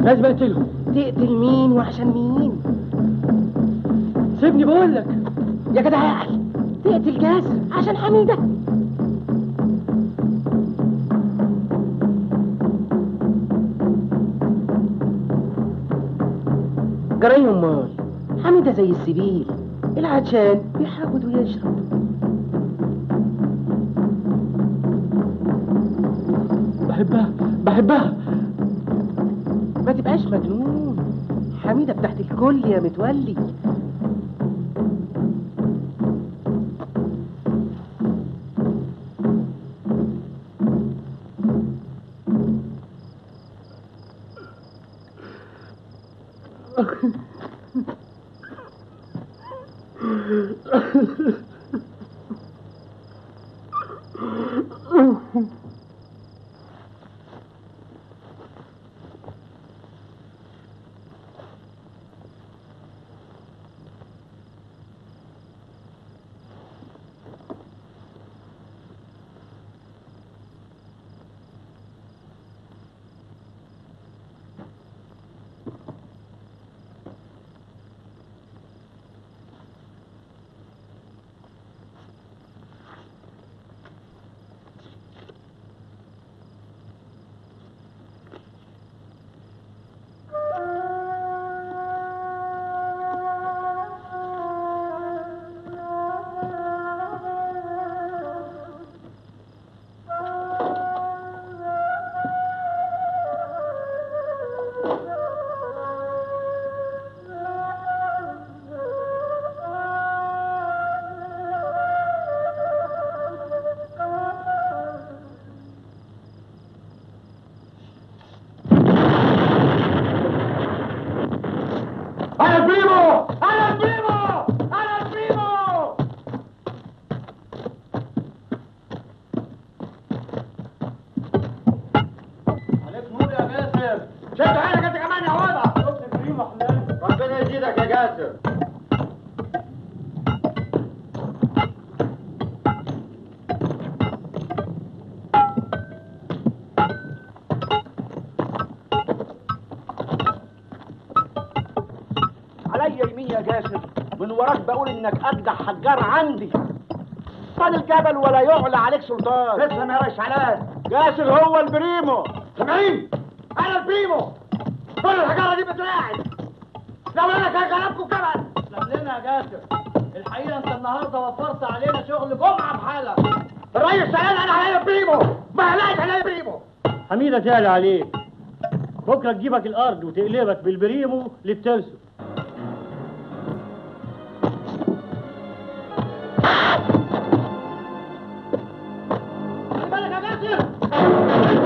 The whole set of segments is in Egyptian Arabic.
لازم اقتله تقتل مين وعشان مين سيبني بقول لك يا جدع يا اخي تقتل جاسر عشان حميده جراي امال حميده زي السبيل العطشان بيحاول ويشرب بحبها بحبها ما تبقاش مجنون حميده بتاعت الكل يا متولي انا البريمو انا البريمو انا البريمو عليك نور يا جاسر شد عينك انت كمان يا وضع شفت البريمو حلال ربنا يزيدك يا جاسر عليا يمين يا جاسر من وراك بقول انك اجدع حجار عندي طال الجبل ولا يعلى عليك سلطان تسلم يا ريس حلال جاسر هو البريمو سامعين انا البريمو كل الحجاره دي بتلاعب لو انا كان كلامكم كمان تسلم لنا يا جاسر الحقيقه انت النهارده وفرت علينا شغل جمعه بحالها الريس سأل انا على البريمو ما هلاقيش على البريمو حميده تالي عليك بكره تجيبك الارض وتقلبك بالبريمو للترسو خلي بالك يا جاسر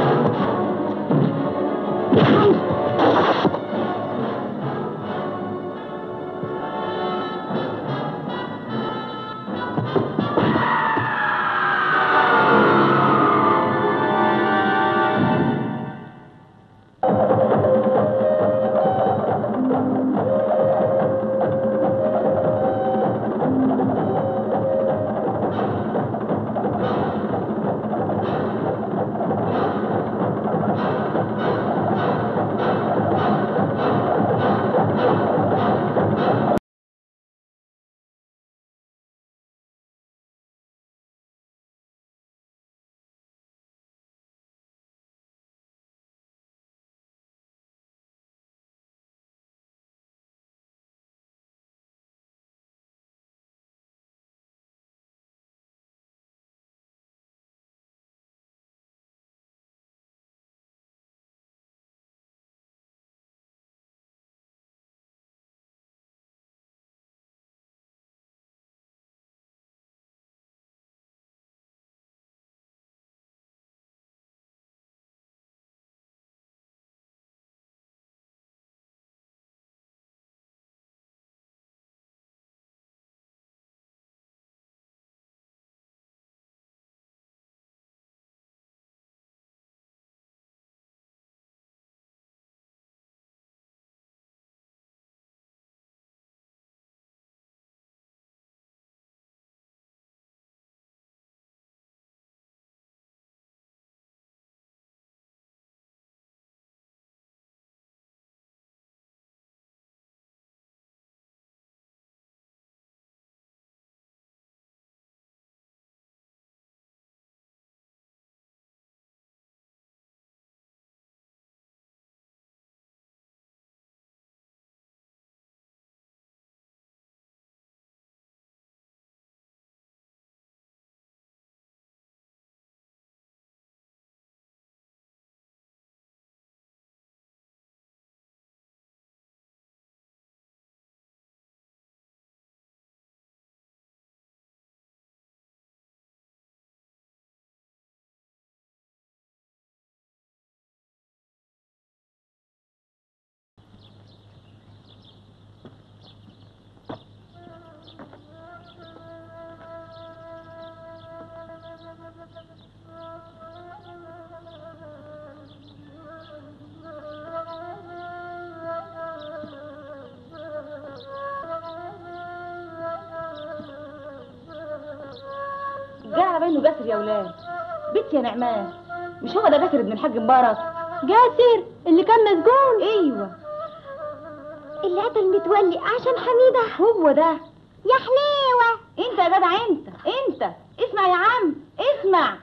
جاسر يا ولاد بنت يا نعمان مش هو ده جاسر ابن الحاج مبارك جاسر اللي كان مسجون ايوه اللي قتل متولي عشان حميدة هو ده يا حليوة انت يا جدع انت انت اسمع يا عم اسمع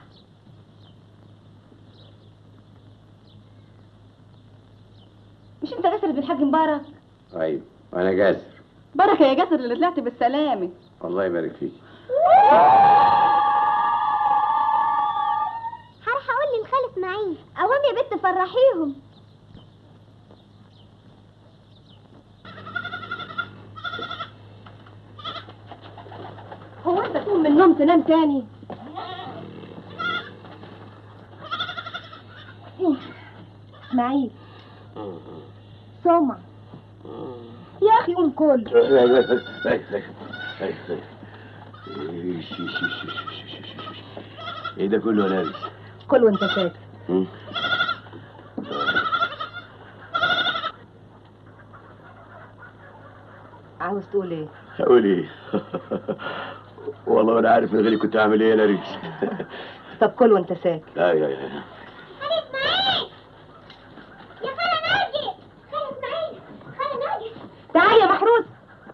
مش انت جاسر ابن الحاج مبارك ايوه وانا جاسر بركه يا جاسر اللي طلعت بالسلامه الله يبارك فيك هروح اقول للخال اسماعيل قوام يا بنت فرحيهم هو انت تقوم من النوم تنام تاني اسماعيل سمع يا اخي قوم كل ايه ده كله يا لابس كل وانت ساكت عاوز تقول ايه اقول ايه والله انا عارف من غيري كنت هعمل ايه يا نرجس طب كل وانت ساكت لا يا يا خال اسماعيل يا خالة ناجي خال اسماعيل خالة ناجي تعال يا محروس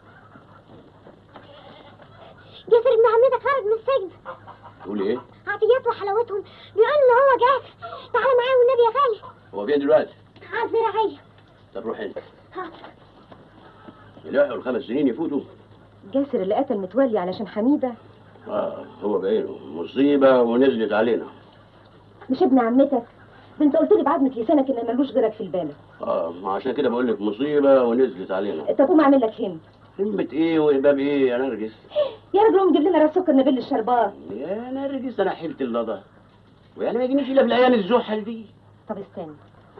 جاسر ابن عمتك خرج من السجن تقول ايه عطيات وحلاوتهم بيقول ان هو جاسر تعالى معايا والنبي يا غالي هو فين دلوقتي على الزراعية طب روح انت حاضر. يلاحقوا الخمس سنين يفوتوا جاسر اللي قتل متولي علشان حميده اه هو بعينه مصيبه ونزلت علينا مش ابن عمتك ده انت قلت لي بعدمة لسانك ان ملوش غيرك في البلد اه ما عشان كده بقول لك مصيبه ونزلت علينا طب قوم اعمل لك هم همة ايه وهباب ايه يا نرجس يا راجل قوم جيب لنا راس سكر نبل الشربات يا نرجس انا حلت اللضا ويعني ما يجينيش الا في الايام الزحل دي طب استنى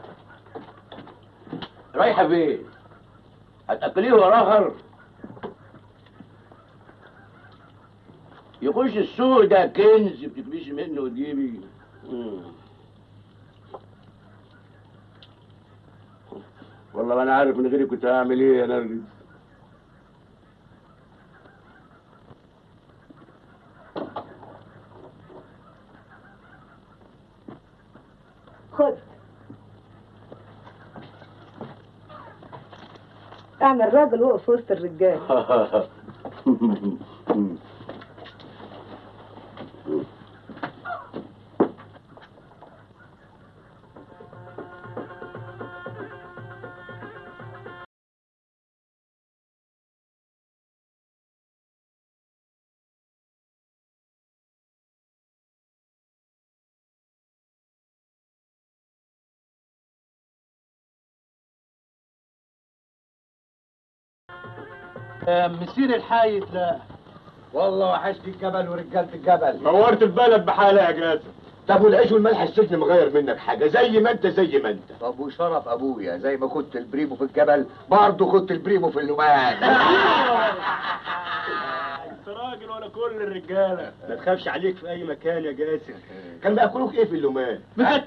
رايحه فين هتاكليه وراهر يخش السوق ده كنز بتكبيش منه وتجيبي مم. والله ما انا عارف من غيري كنت هعمل ايه يا نرجس خد اعمل راجل وقف في وسط الرجال مسير الحايط لا والله وحشني الجبل ورجاله الجبل نورت البلد بحالها يا جاسر طب والعيش والملح السجن مغير منك حاجه زي ما انت زي ما انت طب وشرف ابويا زي ما كنت البريمو في الجبل برضه كنت البريمو في اللومان انت راجل ولا كل الرجاله ما تخافش عليك في اي مكان يا جاسر كان بياكلوك ايه في اللومان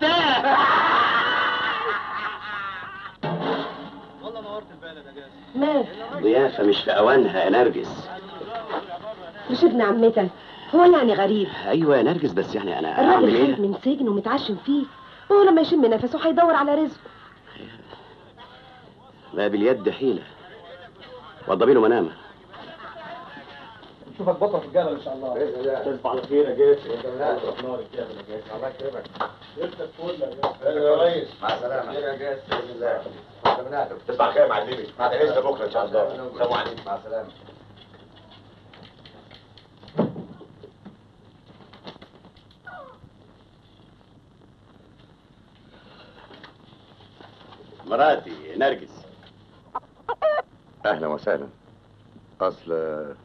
مال ضيافه مش في اوانها يا نرجس مش ابن عمتك هو يعني غريب ايوه يا نرجس بس يعني انا الراجل اعمل خارج ايه من سجن ومتعشم فيه وهو لما يشم نفسه هيدور على رزقه ما باليد حيله وضبي له منامه شوفك بكره في الجبل ان شاء الله باذن الله تصبح على خير يا جاسر الله يكرمك يا ريس مع السلامه خير يا جاس باذن الله تصبح خير يا معلمي بعد اذن بكره ان شاء الله سلام عليكم مع السلامه مراتي نرجس اهلا وسهلا اصل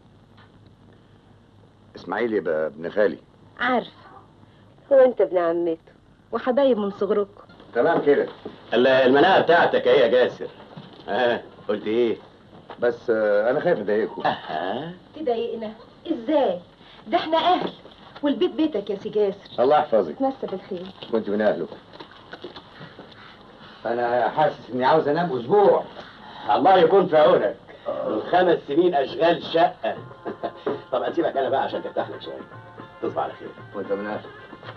اسماعيل يبقى ابن خالي عارف هو انت ابن عمته وحبايب من صغركم تمام كده ال- المناقه بتاعتك ايه يا جاسر اه قلت ايه بس آه، انا خايف اضايقكم اه تضايقنا ازاي ده احنا اهل والبيت بيتك يا سي جاسر الله يحفظك مسا بالخير كنت من اهله انا حاسس اني عاوز انام اسبوع الله يكون في عونك الخمس سنين اشغال شقه طب اسيبك انا بقى عشان ترتاح لك شويه تصبح على خير وانت من اهل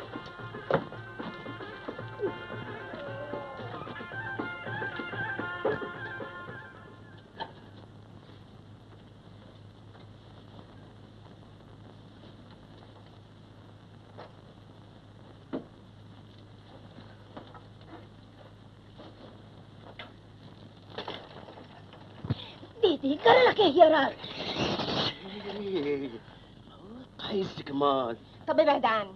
ديدي قال لك ايه يا راجل عايز كمان طب ابعد عني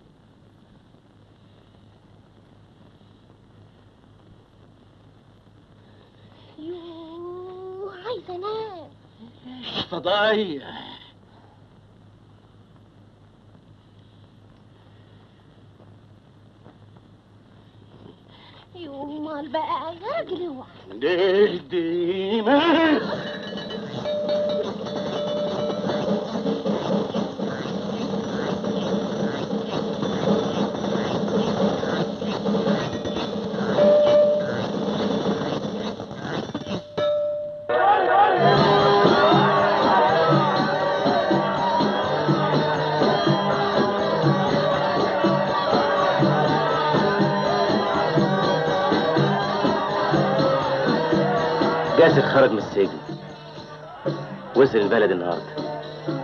يوه عايزه انام فضايح يوه مال بقى يا راجل اوعى دي دي ما جاسر خرج من السجن وصل البلد النهارده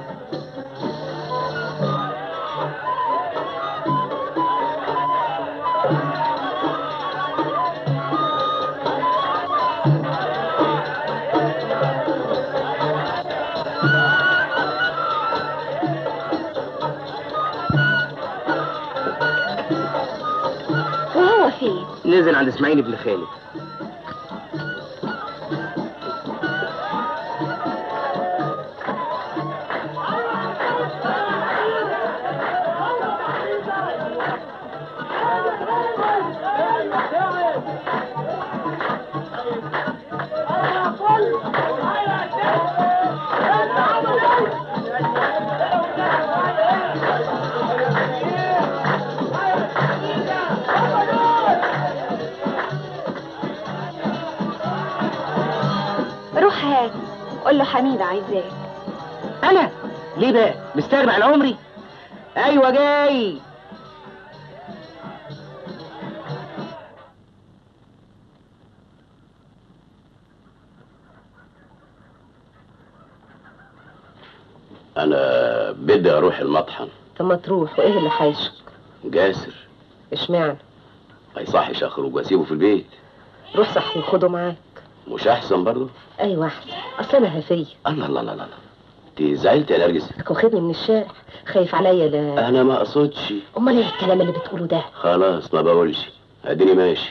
وهو فين نزل عند اسماعيل ابن خالد روح هات قول له حميدة عايزاك انا ليه بقى مستغنى عن عمري ايوه جاي انا بدي اروح المطحن طب ما تروح وايه اللي حايشك جاسر اشمعنى ما يصحش اخرج واسيبه في البيت روح صحي وخده معاك مش احسن برضه ايوه احسن اصل انا هفيه الله الله الله الله انت زعلت يا نرجس واخدني من الشارع خايف عليا لا انا ما اقصدش امال ايه الكلام اللي بتقوله ده خلاص ما بقولش اديني ماشي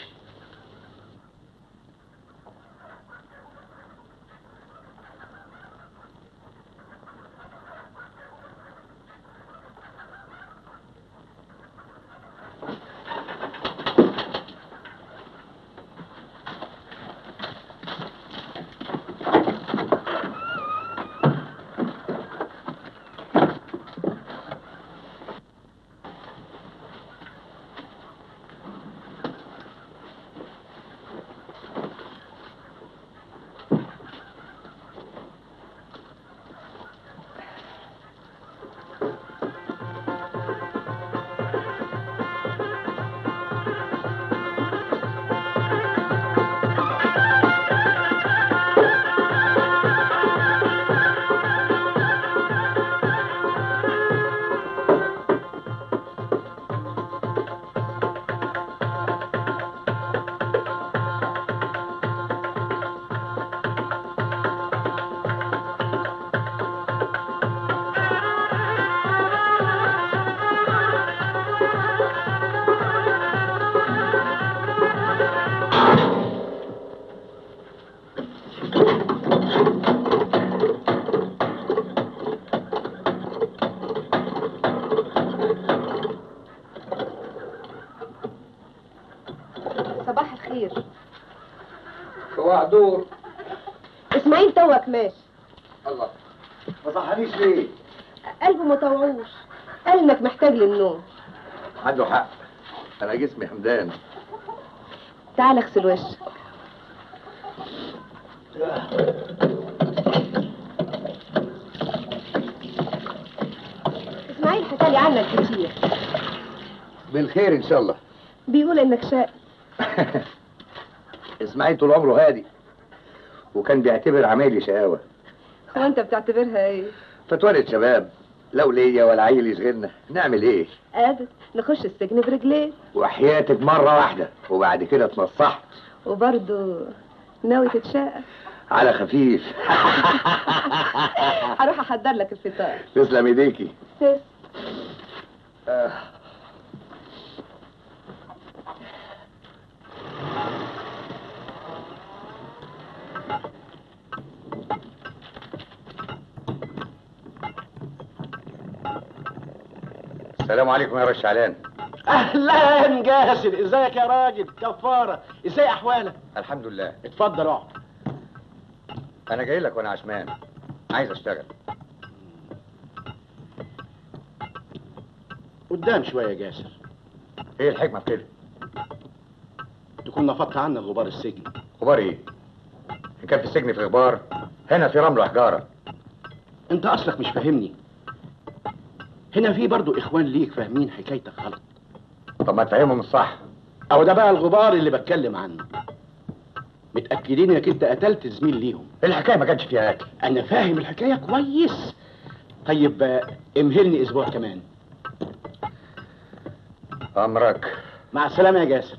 صباح الخير وعدور اسماعيل توك ماشي الله ما صحنيش ليه قلبه ما طوعوش قال انك محتاج للنوم عنده حق انا جسمي حمدان تعال اغسل وشك اسماعيل حكى سالي عنك كتير بالخير ان شاء الله بيقول انك شاء اسماعيل طول عمره هادي وكان بيعتبر عمايلي شقاوه هو انت بتعتبرها ايه فتولد شباب لو ليا ولا عيل يشغلنا نعمل ايه قادر نخش السجن برجليه وحياتك مره واحده وبعد كده اتنصحت وبرضه ناوي تتشقى على خفيف هروح احضر لك الفطار تسلم ايديكي تس آه. السلام عليكم يا رش علان اهلا جاسر ازيك يا راجل كفاره ازاي احوالك الحمد لله اتفضل اقعد انا جاي لك وانا عشمان عايز اشتغل قدام شويه يا جاسر ايه الحكمه في كده تكون نفضت عنا غبار السجن غبار ايه ان كان في السجن في غبار هنا في رمل وحجاره انت اصلك مش فاهمني هنا في برضو اخوان ليك فاهمين حكايتك غلط طب ما تفهمهم الصح او ده بقى الغبار اللي بتكلم عنه متاكدين انك انت قتلت زميل ليهم الحكايه ما كانش فيها اكل انا فاهم الحكايه كويس طيب آه، امهلني اسبوع كمان امرك مع السلامه يا جاسر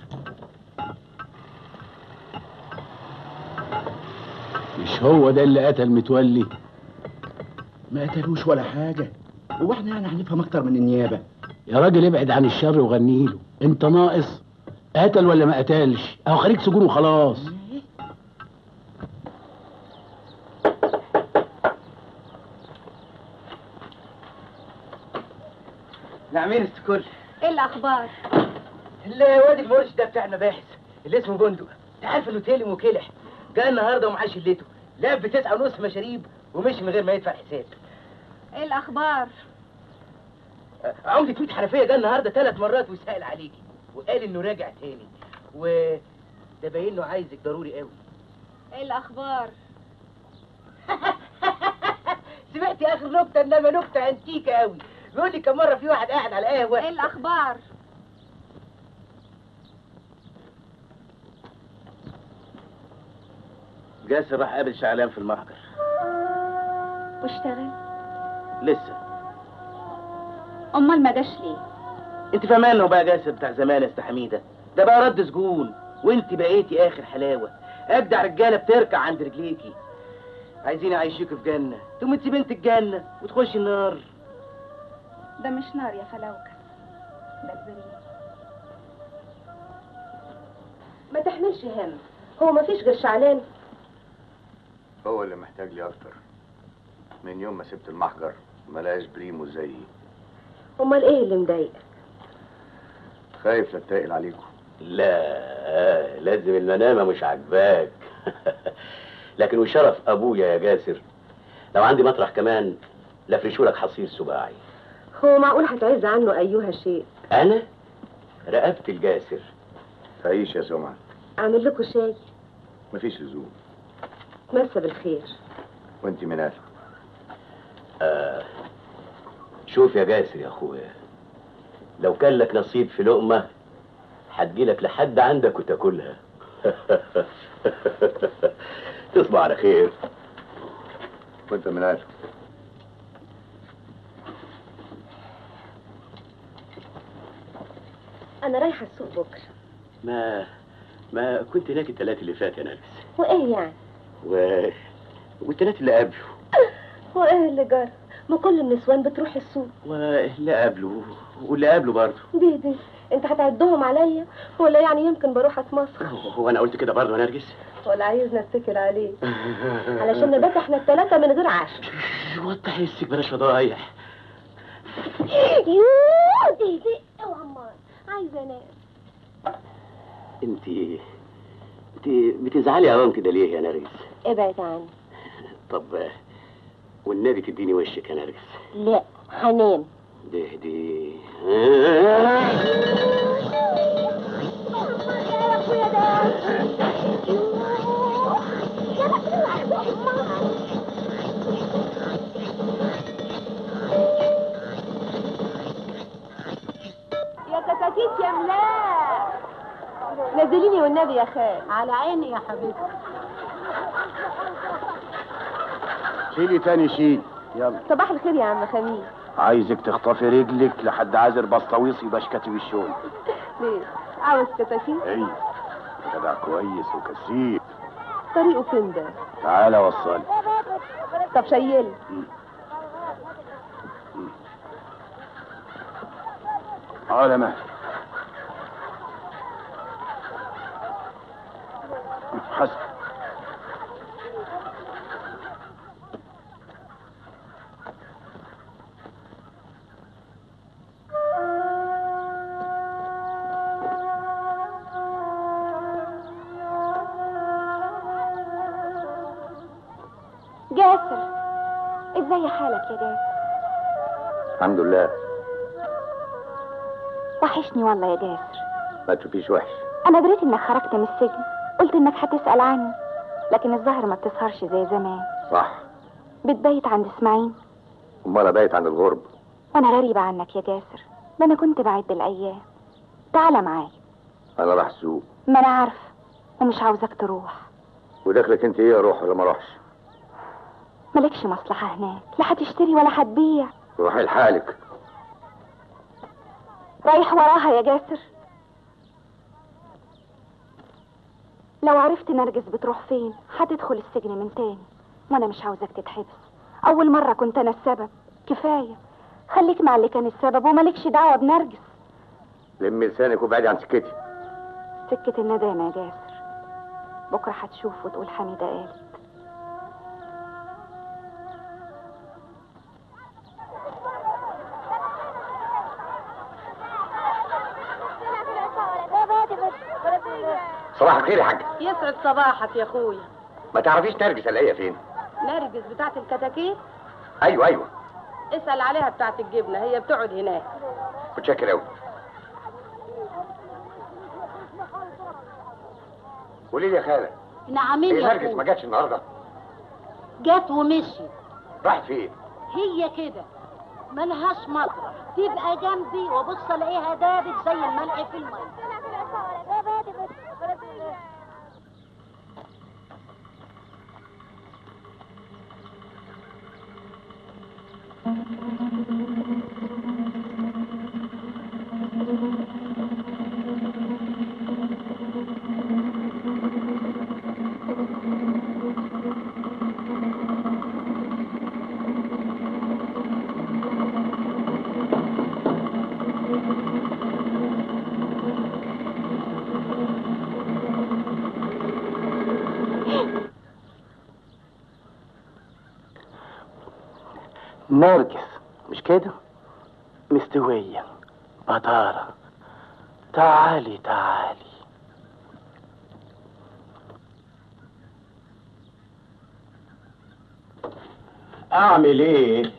مش هو ده اللي قتل متولي ما قتلوش ولا حاجه هو احنا يعني هنفهم اكتر من النيابه يا راجل ابعد عن الشر وغني له انت ناقص قتل ولا ما قتلش اهو خريج سجون وخلاص نعمين استكل ايه الاخبار الواد المرشد ده بتاع المباحث اللي اسمه بندق انت عارف انه تالم وكلح جاء النهارده ومعاه شلته لعب بتسعة ونص مشاريب ومشي من غير ما يدفع حساب ايه الاخبار آه، عمدة ميت حنفية جه النهارده ثلاث مرات وسأل عليكي وقال انه راجع تاني و ده باين له عايزك ضروري قوي ايه الاخبار سمعتي اخر نكته انما نكته انتيكه قوي بيقول لي كم مره في واحد قاعد على قهوه ايه الاخبار جاسر راح قابل شعلان في المحجر واشتغل لسه امال ما جاش ليه انت فاهمان انه بقى جاسر بتاع زمان يا أست حميده ده بقى رد سجون وانت بقيتي اخر حلاوه ابدع رجاله بتركع عند رجليكي عايزين يعيشوك في جنه تقوم تسيب انت الجنه وتخشي النار ده مش نار يا فلوكة ده البريد ما تحملش هم هو ما فيش غير شعلان هو اللي محتاج لي اكتر من يوم ما سبت المحجر ملاقاش بريمو زيي امال ايه اللي مضايقك خايف لا اتقل عليكم لا لازم المنامة مش عاجباك لكن وشرف ابويا يا جاسر لو عندي مطرح كمان لافرشولك حصير سباعي هو معقول هتعز عنه ايها شيء انا رقبت الجاسر تعيش يا سمعة اعمل لكم شاي مفيش لزوم مسا بالخير وانت من اهل آه شوف يا جاسر يا اخويا لو كان لك نصيب في لقمة هتجيلك لحد عندك وتاكلها تصبح على خير وانت من اهل انا رايحه السوق بكره ما ما كنت هناك الثلاث اللي فات يا نرجس وايه يعني و... والثلاث اللي قبله وايه اللي جرى ما كل النسوان بتروح السوق واللي قبله واللي قبله برضه دي دي انت هتعدهم عليا ولا يعني يمكن بروح اتمسخر هو انا قلت كده برضه يا نرجس ولا عايزنا اتكل عليه علشان نبات احنا الثلاثه من غير عشاء وضح حسك بلاش فضايح يوه دي دي اوعى امال عايزه انام انت انت بتزعلي اوام كده ليه يا نرجس ابعد عني طب والنبي تديني وشك يا نرجس لا هنام دي دي نزليني والنبي يا خال على عيني يا حبيبتي شيلي تاني شيل يلا صباح الخير يا عم خميس عايزك تخطفي رجلك لحد عازر بسطويس يبقى كاتب الشغل ليه عاوز كتاكيت اي جدع كويس وكثيف طريقه فين ده تعالى وصلي طب شيلي على مهلك حسن جاسر ازاي حالك يا جاسر الحمد لله وحشني والله يا جاسر ما تشوفيش وحش انا دريت انك خرجت من السجن قلت انك هتسأل عني لكن الظاهر ما بتسهرش زي زمان صح بتبيت عند اسماعيل امال بايت عند الغرب وانا غريبة عنك يا جاسر ده انا كنت بعد الايام تعالى معايا انا راح السوق ما انا عارفة ومش عاوزك تروح ودخلك انت ايه اروح ولا ما اروحش مالكش مصلحة هناك لا هتشتري ولا هتبيع روحي لحالك رايح وراها يا جاسر لو عرفت نرجس بتروح فين هتدخل السجن من تاني وانا مش عاوزك تتحبس اول مرة كنت انا السبب كفاية خليك مع اللي كان السبب ومالكش دعوة بنرجس لمي لسانك وابعدي عن سكتي سكة الندامة يا جاسر بكرة هتشوف وتقول حميدة قالت صباح الخير يا حاج يسعد صباحك يا اخويا ما تعرفيش نرجس الاقيها فين نرجس بتاعت الكتاكيت ايوه ايوه اسأل عليها بتاعت الجبنة هي بتقعد هناك متشكر قوي قولي لي يا خاله نعمين ايه يا نرجس ما اخويا جاتش النهارده جت ومشيت راحت فين هي كده ملهاش مطرح تبقى جنبي وبص الاقيها دابت زي الملح في الميه نرجس مش كده مستوية بطارة تعالي تعالي اعمل ايه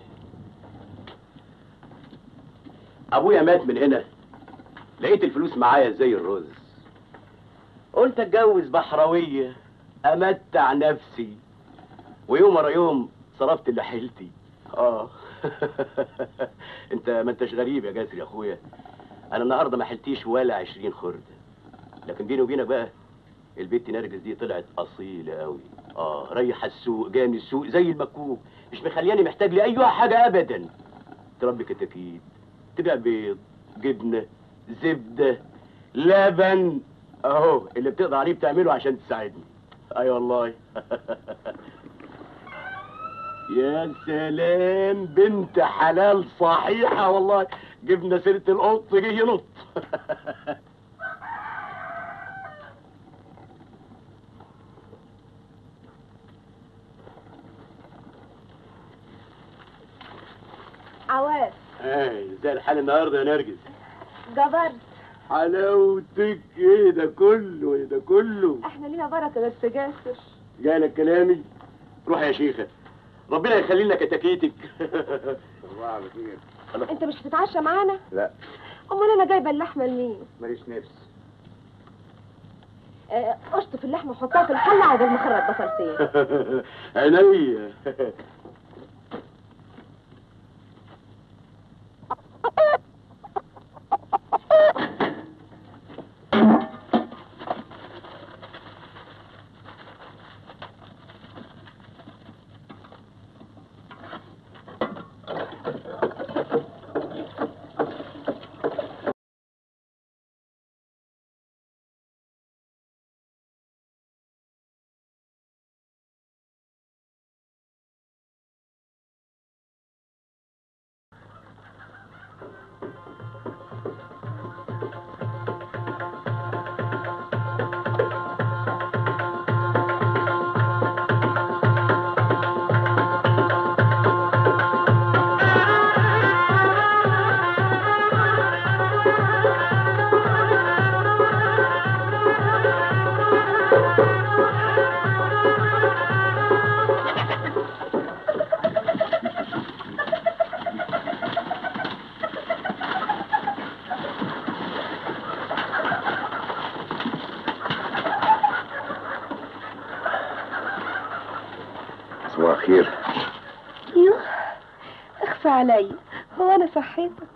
ابويا مات من هنا لقيت الفلوس معايا زي الرز قلت اتجوز بحراويه امتع نفسي ويوم ورا يوم صرفت اللي حيلتي اه انت ما انتش غريب يا جاسر يا اخويا انا النهارده ما حلتيش ولا عشرين خرده لكن بيني وبينك بقى البت نرجس دي طلعت اصيله قوي اه رايحه السوق جايه من السوق زي المكوك مش مخلياني محتاج لاي حاجه ابدا تربي كتاكيت تبيع بيض جبنه زبده لبن اهو اللي بتقدر عليه بتعمله عشان تساعدني اي والله يا سلام بنت حلال صحيحه والله جبنا سيره القط جه ينط عواف اي زي الحال النهارده يا نرجس جبر حلاوتك ايه ده كله ايه ده كله احنا لينا بركه بس جاسر جالك كلامي روح يا شيخه ربنا يخلي لنا كتاكيتك صباح الخير انت مش هتتعشى معانا لا امال انا جايبه اللحمه لمين ماليش نفس آه، اشطف اللحمه وحطها في الحله عقبال ما اخرج بصلتين عينيا الخير يوه اخفى علي هو انا صحيتك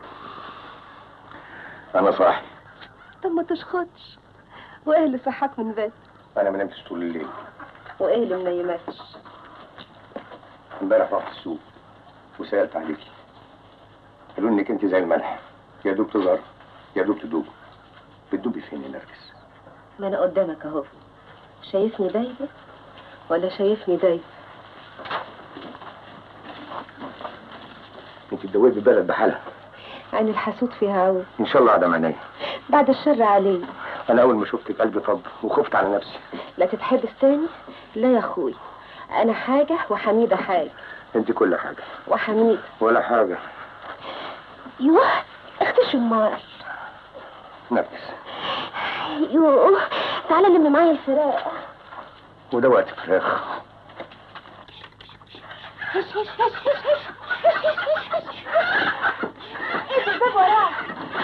انا صاحي طب ما تشخطش وايه اللي صحاك من بس انا ما نمتش طول الليل وايه اللي منيمكش امبارح رحت السوق وسالت عليكي قالوا انك انت زي الملح يا دوب تظهر يا دوب تدوب بتدوبي فين يا نرجس ما انا قدامك اهو شايفني دايبه ولا شايفني دايبه انت تدوبي بلد بحالها عين الحسود فيها عود ان شاء الله عدم عينيا بعد الشر عليه انا اول ما شفتك قلبي طب وخفت على نفسي لا تتحبس تاني لا يا اخوي انا حاجه وحميده حاجه انت كل حاجه وحميده ولا حاجه يوه اختي شمار نرجس يوه تعالى لم معايا الفراق وده وقت فراخ هش هش هش هش هش هش هش هش ايه الباب وراك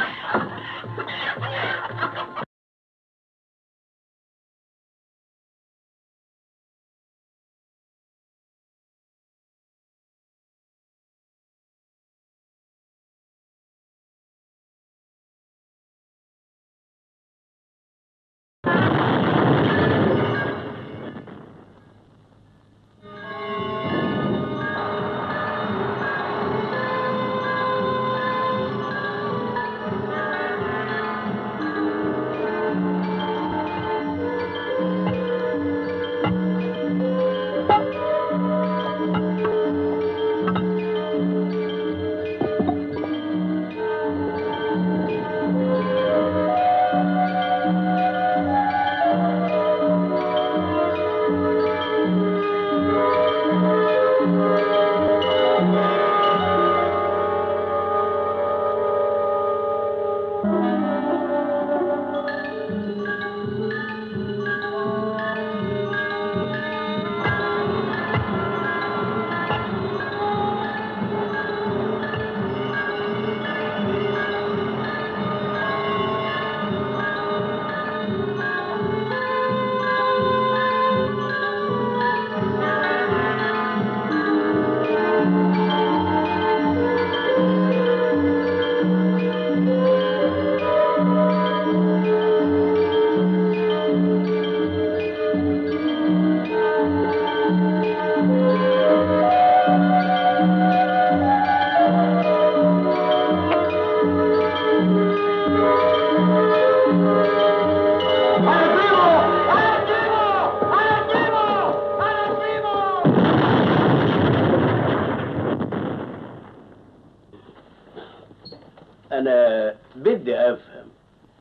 انا بدي افهم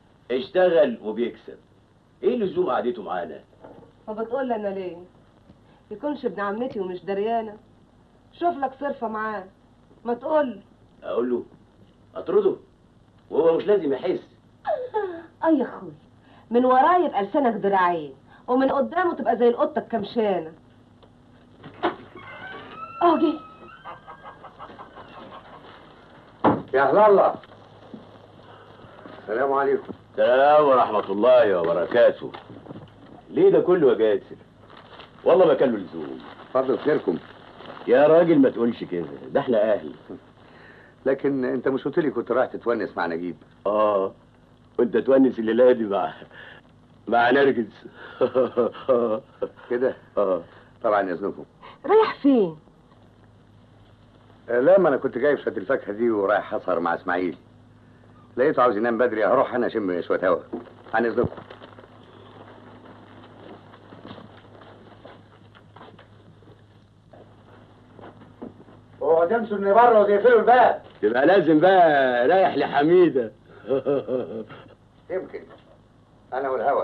اشتغل وبيكسب ايه لزوم قعدته معانا ما بتقول انا ليه يكونش ابن عمتي ومش دريانه شوف لك صرفه معاه ما تقول اقول له اطرده وهو مش لازم يحس اه يا اخوي من وراه يبقى لسانك دراعين ومن قدامه تبقى زي القطه الكمشانه اه جه يا اهلا الله السلام عليكم السلام ورحمة الله وبركاته ليه ده كله يا جاسر والله ما كان له لزوم فضل خيركم يا راجل ما تقولش كده ده احنا اهل لكن انت مش قلت لي كنت رايح تتونس مع نجيب اه وانت تونس الليله دي مع مع نرجس كده اه طبعا يذنكم رايح فين آه، لا ما انا كنت جايب شويه الفاكهه دي ورايح اسهر مع اسماعيل لقيته عاوز ينام بدري هروح انا اشم شويه هوا عن اذنكم اوعوا تمشوا من بره وتقفلوا الباب يبقى لازم بقى رايح لحميده يمكن انا والهوا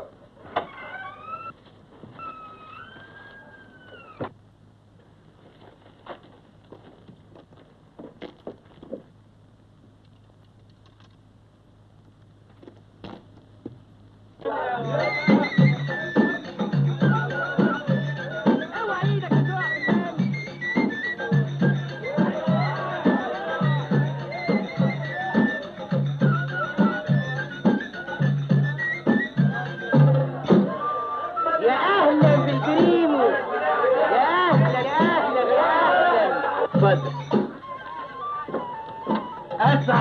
يا اهلا بالبريمو يا اهلا يا اهلا يا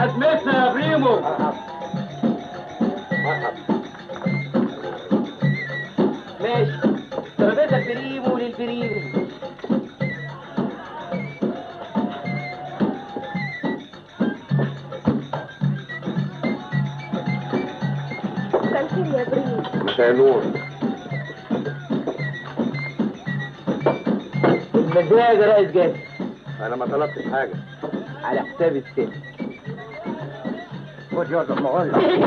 عزمتنا يا بريمو ماشي ترابيزه البريمو للبريمو مساء الخير يا بريم مساء نور المزاج يا ريس جاسر انا ما طلبتش حاجه على حساب الست خد يا ما اقول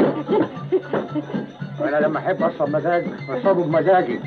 انا لما احب اشرب مزاج بشربه بمزاجي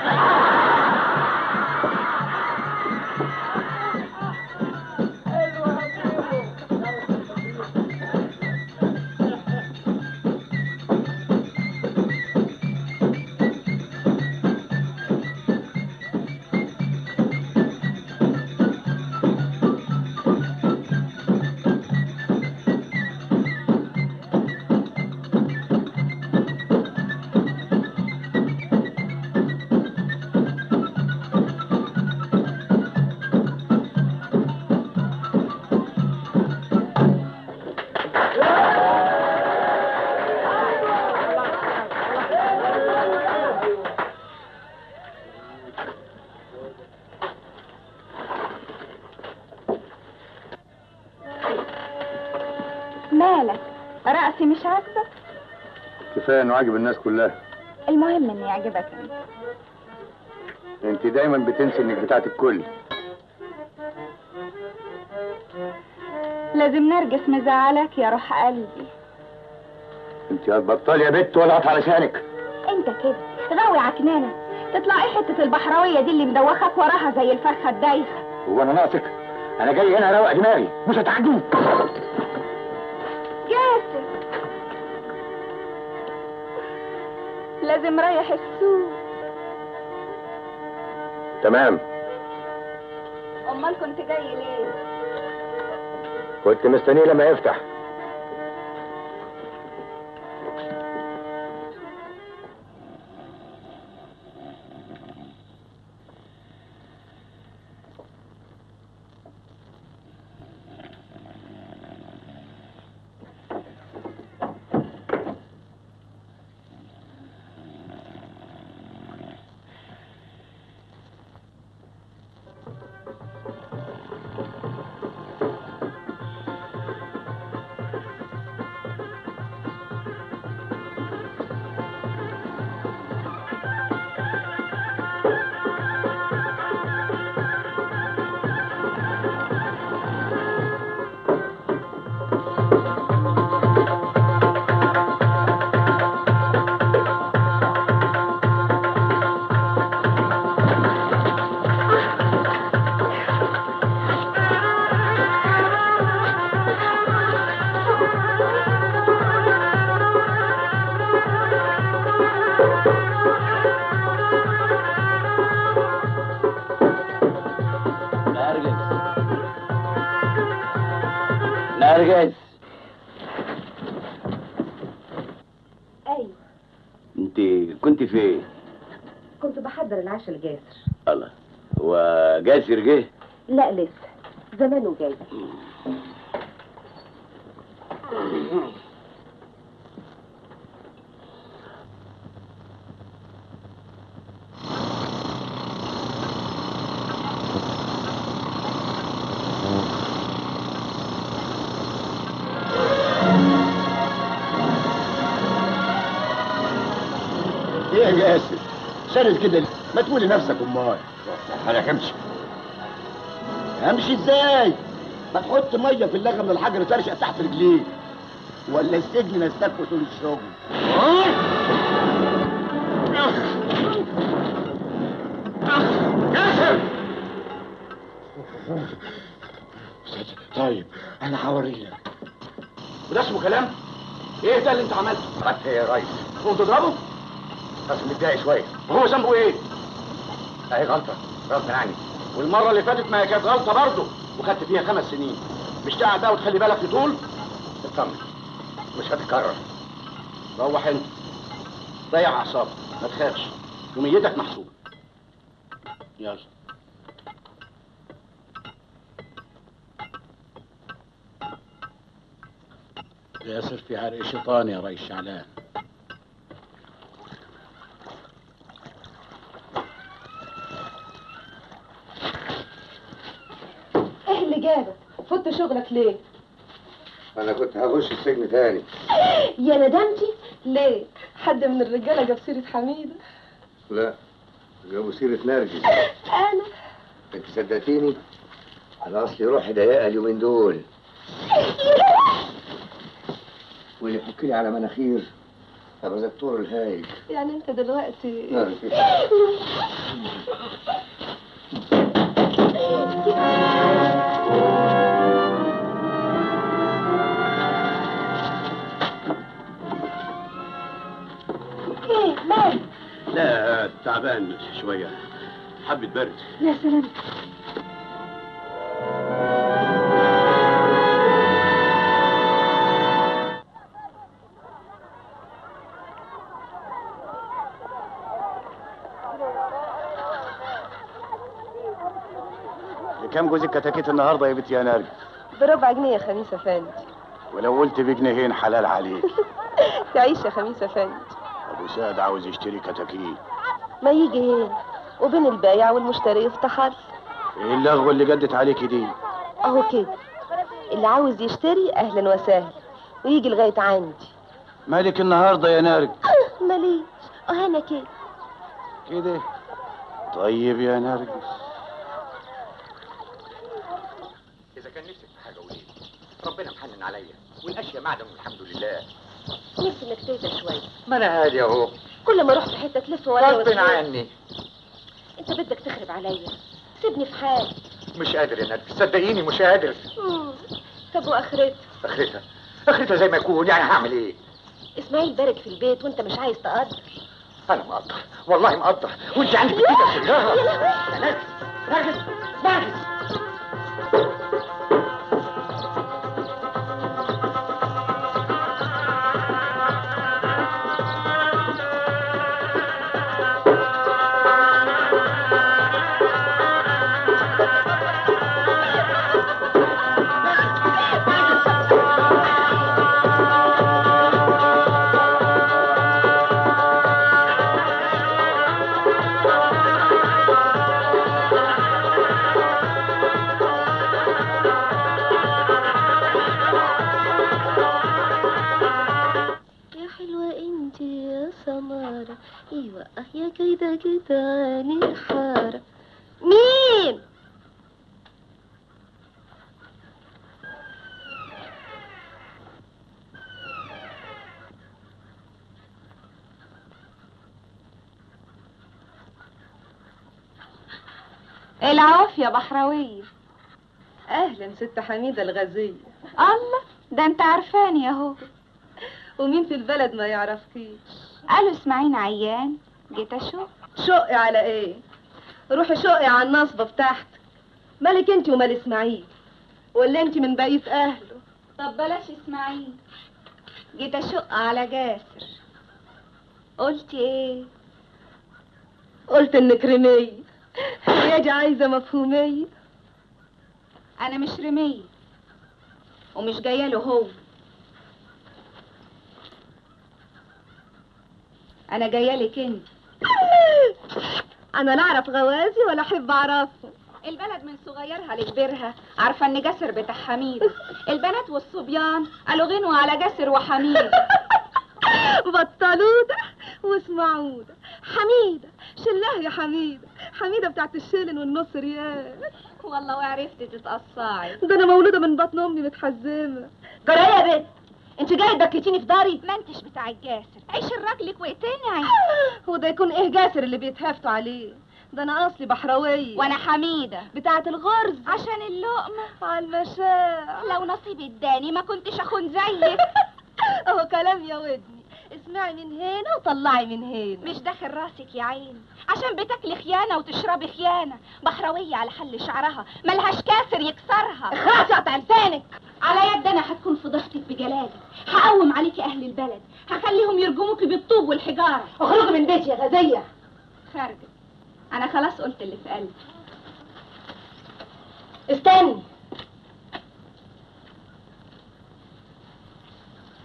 مالك رأسي مش عاجبك كفايه انه عاجب الناس كلها المهم اني يعجبك انت انت دايما بتنسي انك بتاعت الكل لازم نرجس مزعلك يا روح قلبي انت هتبطلي يا بت ولا على لسانك انت كده غاوي عكنانة تطلع ايه حتة البحراوية دي اللي مدوخك وراها زي الفرخة الدايخة هو انا ناقصك انا جاي هنا اروق دماغي مش هتعجبني ياسر لازم رايح السوق تمام امال كنت جاي ليه كنت مستنيه لما يفتح نرجس نرجس ايوه انت كنت فين كنت بحضر العشاء لجاسر الله هو جاسر جه لا لسه زمانه جاي ايه يا جاسر شارد كده ليه؟ ما تقولي نفسك امال انا همشي امشي ازاي ما تحط ميه في اللغم من الحجر ترشق تحت رجليك ولا السجن نستكفى طول الشغل جاسر طيب انا هوريك وده اسمه كلام ايه ده اللي انت عملته حتى يا ريس تقوم تضربه بس متضايق شويه وهو ذنبه ايه اهي غلطه غصب عني والمره اللي فاتت ما هي كانت غلطه برضه وخدت فيها خمس سنين مش تقعد بقى وتخلي بالك يطول اطمن مش هتتكرر روح انت ريح اعصابك ما تخافش يوميتك محسوبه يلا ياسر في عرق شيطان يا ريس شعلان ايه اللي جابك فوت شغلك ليه انا كنت هخش السجن تاني يا ندمتي ليه حد من الرجاله جاب سيره حميده لا جابوا سيرة نرجس انا انت صدقتيني انا اصلي روحي ضيقه اليومين دول واللي يفك لي على مناخير ابقى زي الطور الهايج يعني انت دلوقتي نرجس ايه مالك لا تعبان شوية حبة برد يا سلام كم جوز الكتاكيت النهارده يا بنتي يا نرجس بربع جنيه يا خميس افندي ولو قلت بجنيهين حلال عليك تعيش يا خميس افندي ابو سعد عاوز يشتري كتاكيت ما يجي هنا وبين البايع والمشتري يفتح حل ايه اللغوه اللي جدت عليكي دي اهو كده اللي عاوز يشتري اهلا وسهلا ويجي لغايه عندي مالك النهارده يا نرجس ماليش اه انا كده كده طيب يا نرجس اذا كان نفسك في حاجه قولي ربنا محنن عليا والاشياء معدن والحمد لله نفسي انك تهدى شويه ما انا هادي اهو كل ما اروح في حته تلف ورايا غصب وتقول عني انت بدك تخرب عليا سيبني في حالي مش قادر يا نرجس صدقيني مش قادر مم. طب واخرتها اخرتها اخرتها زي ما يكون يعني هعمل ايه اسماعيل بارك في البيت وانت مش عايز تقدر انا مقدر والله مقدر وانت عندك كده كلها يا نرجس نرجس نرجس يا حلوة انت يا سمارة ايوه اه يا كده كده عيني حارة مين العافية بحراوية اهلا ست حميدة الغزية الله ده انت عارفاني اهو ومين في البلد ما يعرفكيش قالوا اسماعيل عيان جيت اشوف شقي على ايه روحي شقي على النصبة بتاعتك مالك انت ومال اسماعيل ولا انت من بقية اهله طب بلاش اسماعيل جيت اشق على جاسر قلتي ايه قلت انك رمية هي دي عايزة مفهومية انا مش رمية ومش جايه له هو انا جايه لك انت انا لا اعرف غوازي ولا احب اعرفهم البلد من صغيرها لكبيرها عارفه ان جاسر بتاع حميده البنات والصبيان قالوا غنوا على جاسر وحميده بطلودة واسمعودة حميدة شلاه يا حميدة حميدة بتاعت الشيلن والنص ريال والله وعرفتي تتقصعي ده انا مولودة من بطن امي متحزمة جرى إيه يا بنت انت جاي تبكتيني في داري ما انتش بتاع الجاسر عيش الراجلك واقتنعي هو ده يكون ايه جاسر اللي بيتهافتوا عليه ده انا اصلي بحراوية وانا حميده بتاعت الغرز عشان اللقمه على المشاع لو نصيبي اداني ما كنتش اخون زيك اهو كلام يا ودني اسمعي من هنا وطلعي من هنا مش داخل راسك يا عين عشان بتاكلي خيانه وتشربي خيانه بحراويه على حل شعرها ملهاش كاسر يكسرها خلاص اقطع لسانك على يد انا هتكون فضحتك بجلالي هقوم عليكي اهل البلد هخليهم يرجموكي بالطوب والحجاره اخرجي من بيتي يا غزية خارجه انا خلاص قلت اللي في قلبي استني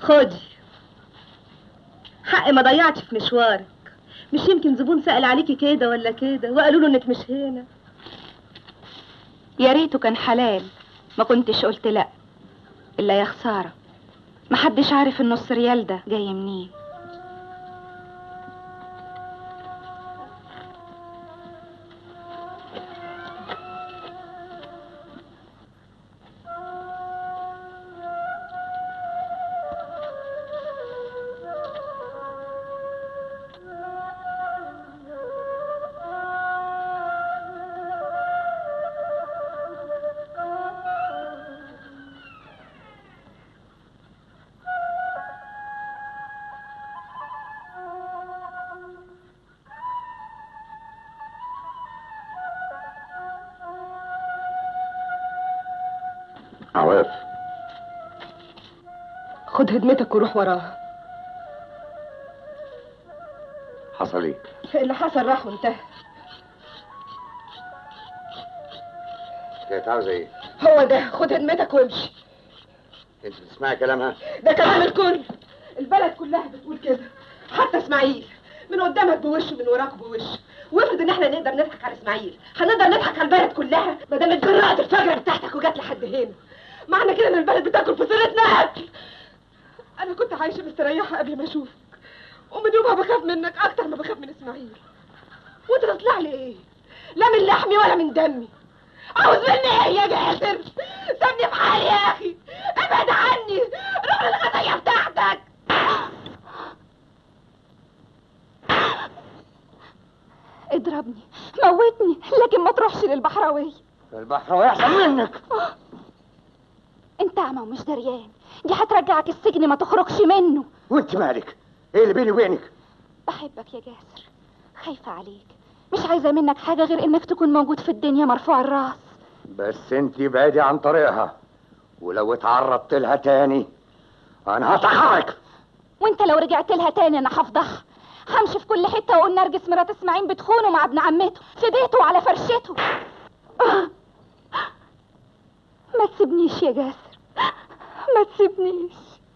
خدي حق ما ضيعتش في مشوارك مش يمكن زبون سأل عليكي كده ولا كده وقالوا له انك مش هنا يا ريته كان حلال ما كنتش قلت لا الا يا خساره محدش عارف النص ريال ده جاي منين عواف خد هدمتك وروح وراها حصل ايه؟ اللي حصل راح وانتهى كانت عاوزه ايه؟ هو ده خد هدمتك وامشي انت بتسمعي كلامها؟ ده كلام الكل البلد كلها بتقول كده حتى اسماعيل من قدامك بوش من وراك بوش وافرض ان احنا نقدر نضحك على اسماعيل هنقدر نضحك على البلد كلها ما دام اتجرأت الفجره بتاعتك وجت لحد هنا معنى كده ان البلد بتاكل في سيرتنا اكل انا كنت عايشه مستريحه قبل ما اشوفك ومن يومها بخاف منك اكتر ما بخاف من اسماعيل وانت تطلع لي ايه لا من لحمي ولا من دمي عاوز مني ايه يا جاسر سيبني في حالي يا اخي ابعد عني روح للغزيه بتاعتك اضربني موتني لكن ما تروحش للبحراوي البحراوي احسن منك انت اعمى ومش دريان دي هترجعك السجن ما تخرجش منه وانت مالك؟ ايه اللي بيني وبينك؟ بحبك يا جاسر خايفة عليك مش عايزة منك حاجة غير انك تكون موجود في الدنيا مرفوع الراس بس انت بعيدي عن طريقها ولو اتعرضت لها تاني انا هطحرك وانت لو رجعت لها تاني انا هفضحها همشي في كل حتة واقول نرجس مرات اسماعيل بتخونه مع ابن عمته في بيته وعلى فرشته ما تسيبنيش يا جاسر ما تسيبنيش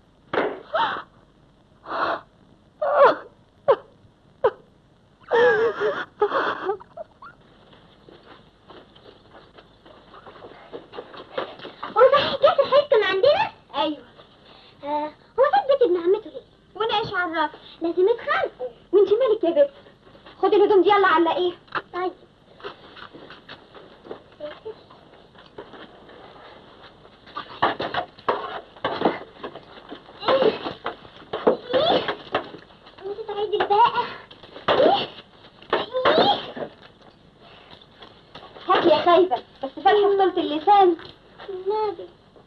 هو صحيح جاسر هيسكن عندنا؟ ايوه آه هو ساب بيت ابن عمته ليه؟ وانا ايش عرف؟ لازم يتخانقوا وانت مالك يا بنت؟ خدي الهدوم دي يلا علقيها طيب انت تعيدي الباقة هات يا خايبة بس فالحة في طولة اللسان النبي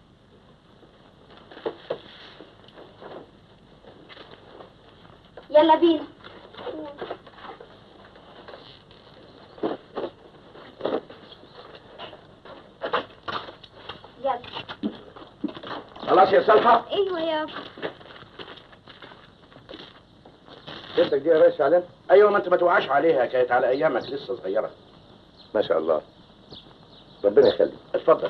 يلا بينا يلا خلاص يا سلحى ايوه يابا بنتك دي يا ريس علم ايوه ما انت ما توقعش عليها كانت على ايامك لسه صغيره ما شاء الله ربنا يخليك اتفضل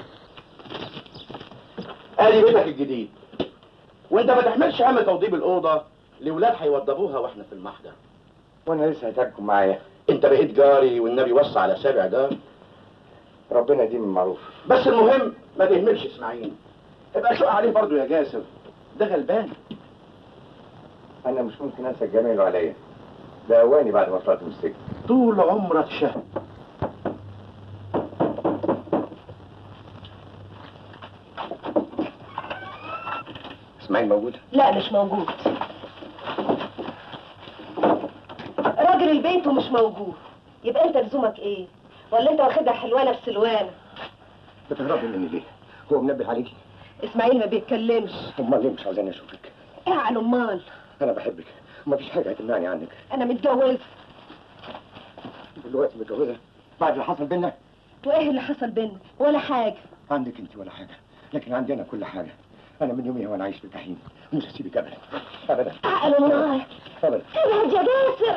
ادي بيتك الجديد وانت ما تحملش هم توضيب الاوضه لاولاد هيوضبوها واحنا في المحضر وانا لسه هتحكم معايا انت بقيت جاري والنبي وصى على سابع جار ربنا يديم المعروف بس المهم ما تهملش اسماعيل ابقى شق عليه برضه يا جاسر ده غلبان انا مش ممكن انسى جميله عليا ده اواني بعد ما طلعت من السجن طول عمرك شهم اسماعيل موجود لا مش موجود راجل البيت ومش موجود يبقى انت لزومك ايه ولا انت واخدها حلوانه بسلوانه بتهربي مني ليه هو منبه عليكي اسماعيل ما بيتكلمش امال ليه مش عاوزاني اشوفك اعلى امال انا بحبك ومفيش حاجه هتمنعني عنك انا متجوزه دلوقتي متجوزه بعد اللي حصل بينا وايه اللي حصل بينا ولا حاجه عندك انت ولا حاجه لكن عندي انا كل حاجه انا من يوميها وانا عايش في الجحيم مش هسيبك ابدا ابدا اعلى امال ابدا ابعد يا جاسر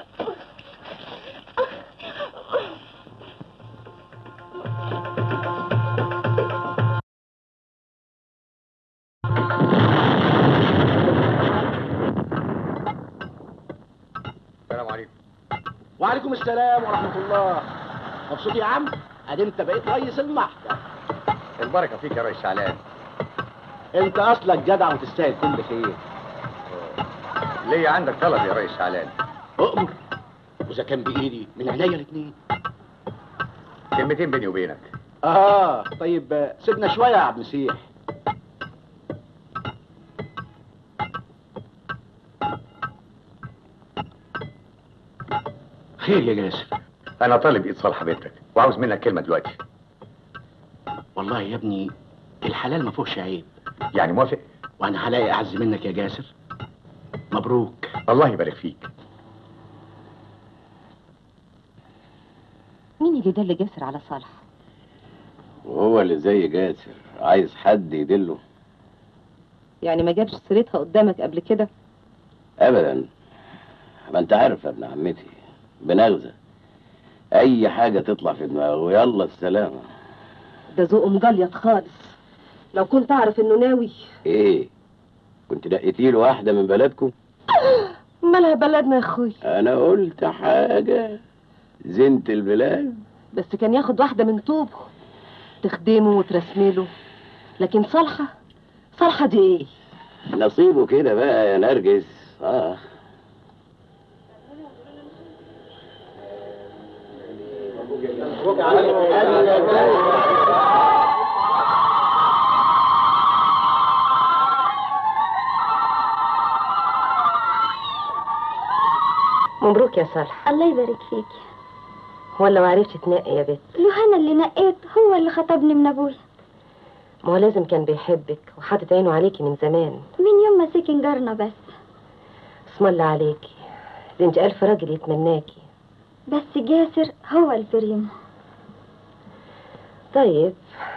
وعليكم السلام ورحمه الله مبسوط يا عم ادي انت بقيت رئيس المحكمه البركه فيك يا ريس شعلان انت اصلك جدع وتستاهل كل خير ليا عندك طلب يا ريس شعلان اؤمر واذا كان بايدي من عينيا الاثنين كلمتين بيني وبينك اه طيب آه، سيبنا شويه يا عبد مسيح خير يا جاسر انا طالب ايد صالحه بنتك وعاوز منك كلمه دلوقتي والله يا ابني الحلال ما فيهوش عيب يعني موافق وانا هلاقي اعز منك يا جاسر مبروك الله يبارك فيك مين اللي دل جاسر على صالح وهو اللي زي جاسر عايز حد يدله يعني ما جابش سيرتها قدامك قبل كده ابدا ما انت عارف يا ابن عمتي بنغزة اي حاجة تطلع في دماغه ويلا السلامة ده ذوقه مجليط خالص لو كنت اعرف انه ناوي ايه كنت نقيتي له واحدة من بلدكم مالها بلدنا يا اخوي انا قلت حاجة زنت البلاد بس كان ياخد واحده من طوبه تخدمه وترسمله لكن صالحه صالحه دي ايه نصيبه كده بقى يا نرجس اه مبروك يا صالح الله يبارك فيك ولا ما عرفتش تنقي يا بنت لو انا اللي نقيت هو اللي خطبني من ابويا ما هو لازم كان بيحبك وحاطط عينه عليكي من زمان من يوم ما سكن جارنا بس اسم الله عليكي ده انت الف راجل يتمناكي بس جاسر هو البريم طيب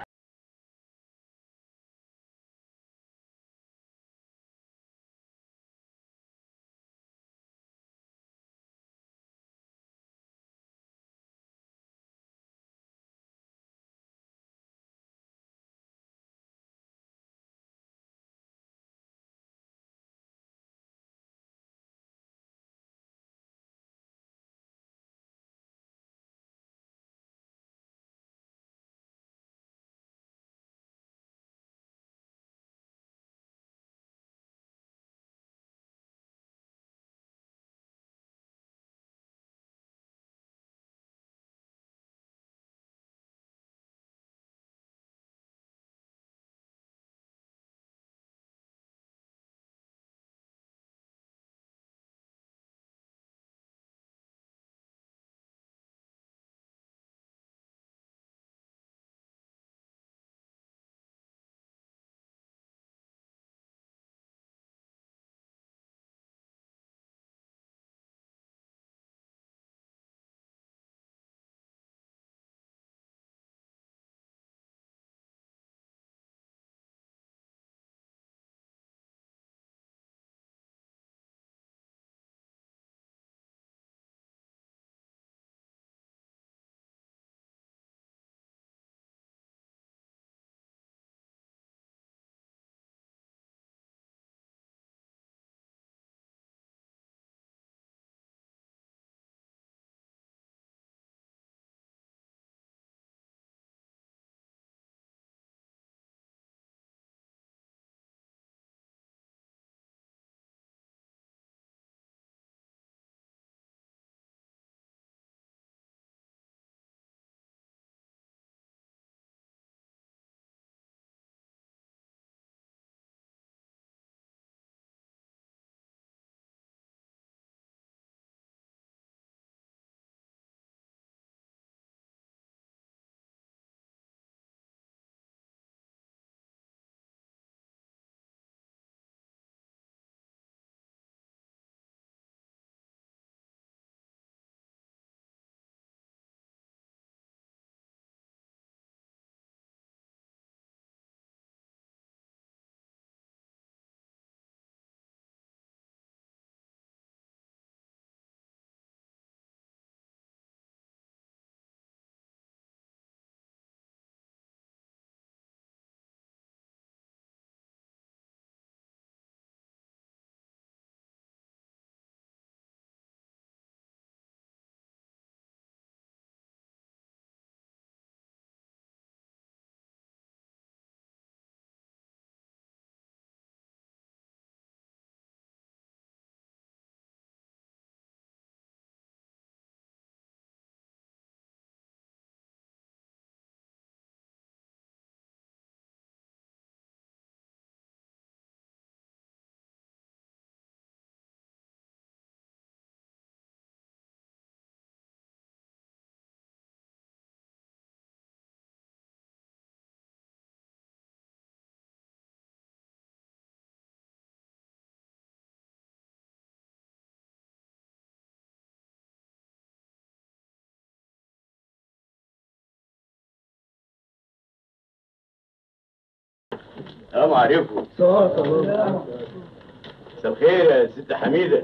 السلام عليكم مساء الخير يا ست حميده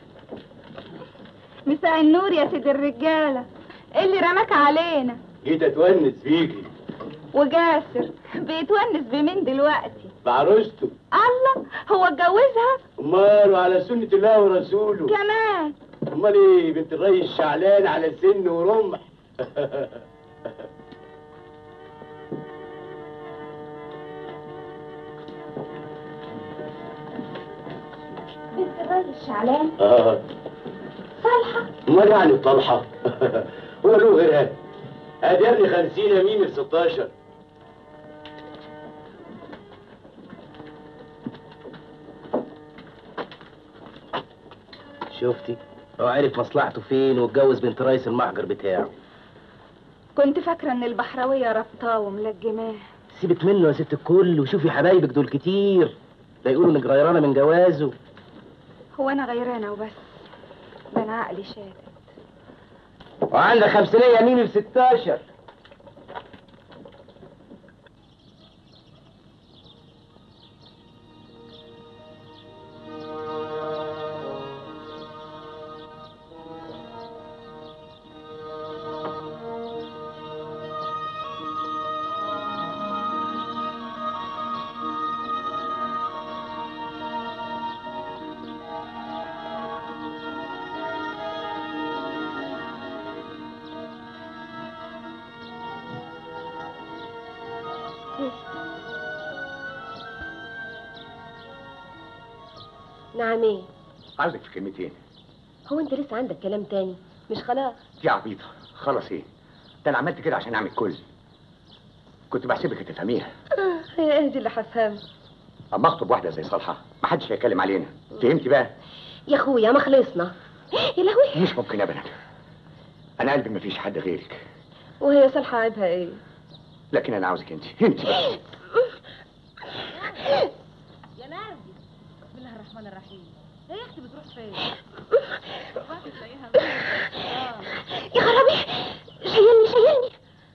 مساء النور يا سيد الرجالة إيه اللي رماك علينا جيت اتونس فيكي وجاسر بيتونس بمين دلوقتي بعروسته الله هو اتجوزها امال وعلى سنه الله ورسوله كمان امال ايه بنت الريس شعلان على سن ورمح بنت الراجل شعلان اه صالحة امال يعني طلحه هو له غيرها ادي يا ابني 50 يمين من 16 شفتي هو عرف مصلحته فين واتجوز بنت رئيس المحجر بتاعه كنت فاكرة إن البحراوية ربطاه وملجماه سيبك منه يا ست الكل وشوفي حبايبك دول كتير لا يقولوا انك غيرانه من جوازه هو أنا غيرانة وبس ده أنا عقلي شاتت وعندك خمسينية يمين ب 16 نعم ايه عاوزك في كلمتين هو انت لسه عندك كلام تاني مش خلاص دي عبيطه خلاص ايه ده انا عملت كده عشان اعمل كل كنت بحسبك هتفهميها اه هي ايه دي اللي هفهمها اما اخطب واحده زي صالحه محدش هيتكلم علينا فهمتي بقى يا اخويا ما خلصنا يا لهوي مش ممكن ابدا انا قلبي مفيش حد غيرك وهي صالحة عيبها ايه لكن انا عاوزك انت انت بس يا نرجس بسم الله الرحمن الرحيم هي اختي بتروح فين؟ يا خرابي شيلني شيلني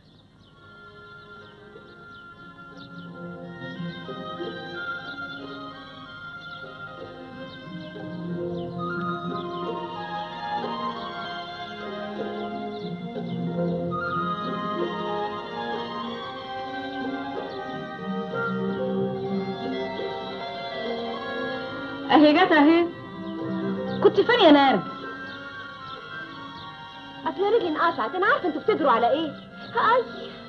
اهي جت اهي كنت فين يا نرجس؟ اصل رجلي انقطعت انا عارفه انتوا بتجروا على ايه اي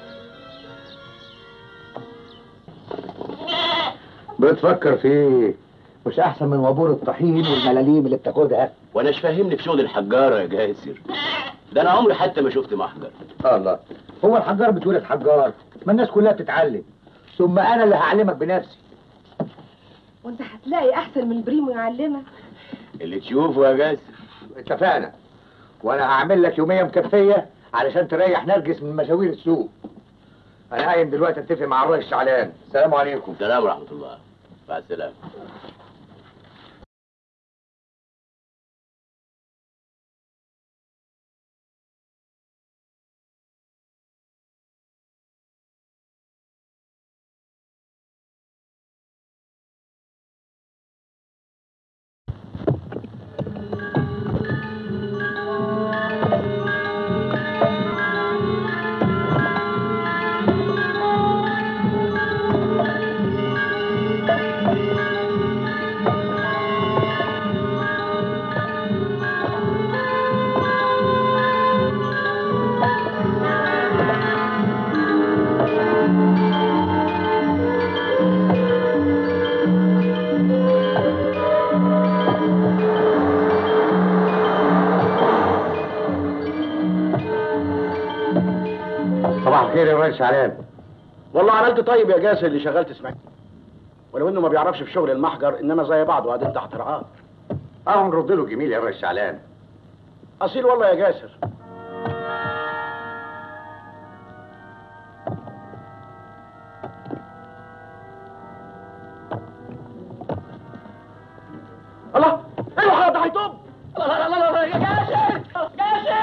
بتفكر في ايه؟ مش احسن من وابور الطحين والملاليم اللي بتاخدها وانا مش فاهمني في شغل الحجاره يا جاسر ده انا عمري حتى ما شفت محجر الله هو الحجار بتولد حجار ما الناس كلها بتتعلم ثم انا اللي هعلمك بنفسي وانت هتلاقي احسن من بريمو يعلمك اللي تشوفه يا جاسر اتفقنا وانا هعمل لك يوميه مكفيه علشان تريح نرجس من مشاوير السوق انا قايم دلوقتي اتفق مع الرئيس شعلان السلام عليكم السلام ورحمه الله مع السلامه صباح الخير يا ريس شعلان والله عملت طيب يا جاسر اللي شغال تسمعني ولو انه ما بيعرفش في شغل المحجر انما زي بعض وقاعدين تحت رعاه اه نرد له جميل يا ريس شعلان اصيل والله يا جاسر الله ايوه ده هيطب لا لا لا لا يا جاسر جاسر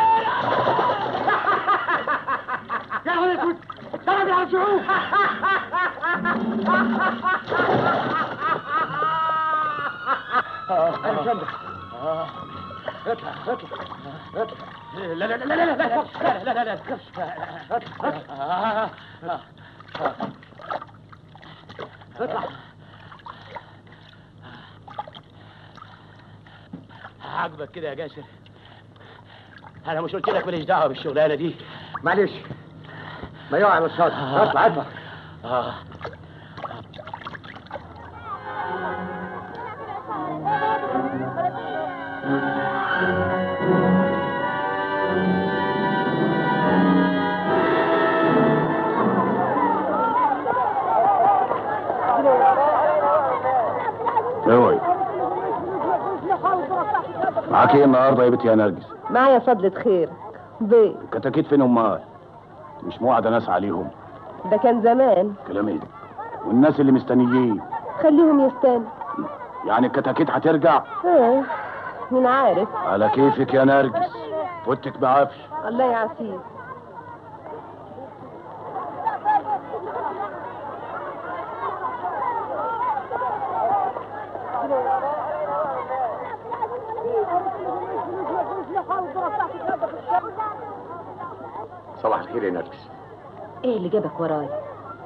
يا هلا كنت انا بيعرف شعوب انا مصدق اطلع اطلع اطلع لا لا لا لا لا لا لا لا لا لا تخافش اطلع اطلع عاجبك كده يا جاسر انا مش قلت لك ماليش دعوه بالشغلانه دي معلش ما يقع على الشاطئ اطلع اطلع اه اوعي معاك ايه النهارده يا بنت يا نرجس معايا فضلة خير بيت كتاكيت فين امال مش موعده ناس عليهم ده كان زمان كلام ايه ده والناس اللي مستنيين خليهم يستنوا يعني الكتاكيت هترجع اه مين عارف على كيفك يا نرجس فوتك بعافيه الله يعافيك صباح الخير يا نرجس ايه اللي جابك ورايا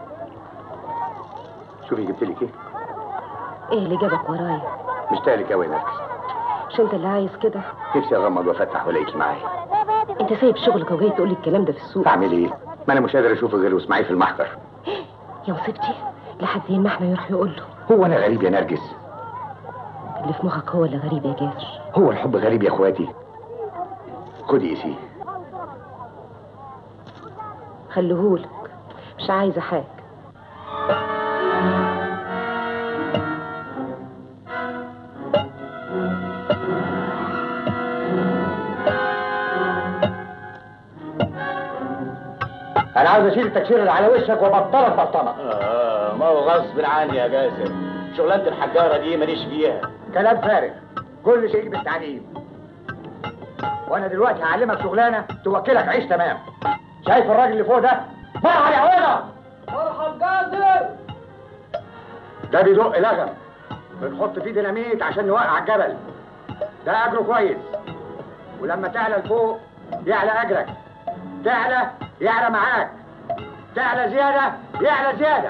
شوفي جبت لك ايه ايه اللي جابك ورايا مشتاق لك قوي يا نرجس مش انت اللي عايز كده نفسي اغمض وافتح والاقيكي معايا انت سايب شغلك وجاي تقول لي الكلام ده في السوق اعمل ايه ما انا مش قادر اشوفه غير واسمعيه في المحضر يا مصيبتي لحد زين ما احنا يروح يقول له هو انا غريب يا نرجس اللي في مخك هو اللي غريب يا جاسر هو الحب غريب يا اخواتي خدي قيسيه خليهولك مش عايزه حاجه انا عاوز اشيل التكسير اللي على وشك وابطلك بطنه آه ما هو غصب عني يا جاسر شغلانه الحجاره دي ماليش فيها كلام فارغ كل شيء بالتعليم وانا دلوقتي هعلمك شغلانه توكلك عيش تمام شايف الراجل اللي فوق ده مرحب يا عويضه مرحب جاسر ده بيدق لغم بنحط فيه ديناميت عشان نوقع الجبل ده اجره كويس ولما تعلى لفوق يعلى اجرك تعلى يعلى معاك تعلى زياده يعلى زياده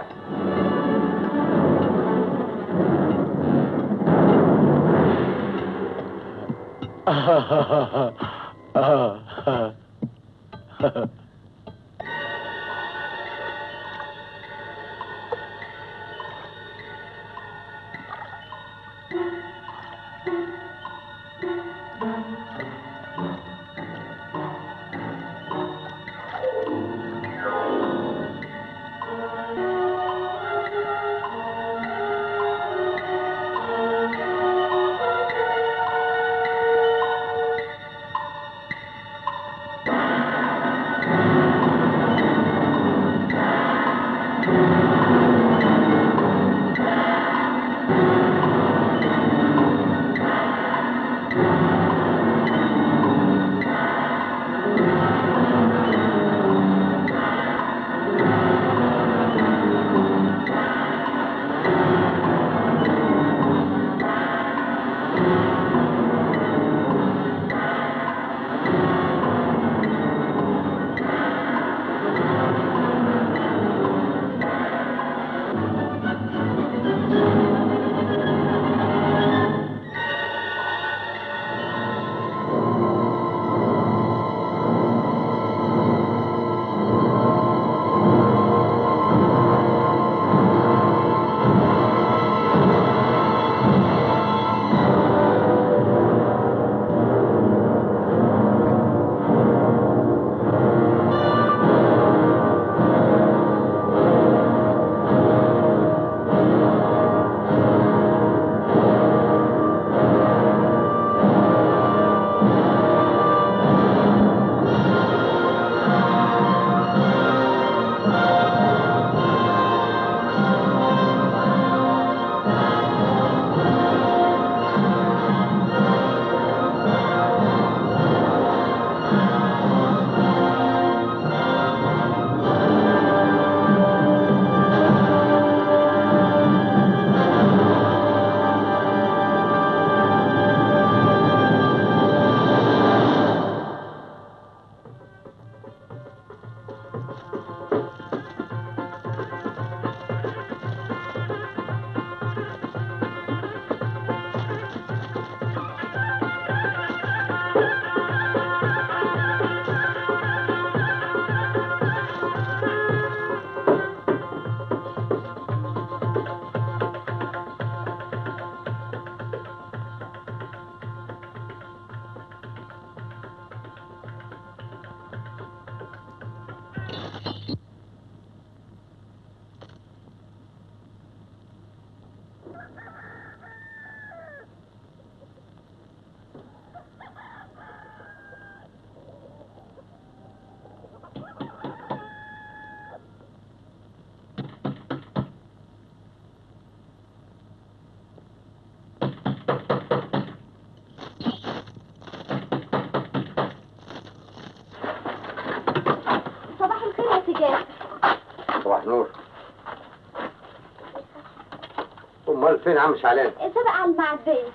فين يا عم شعلان سبق على المعدية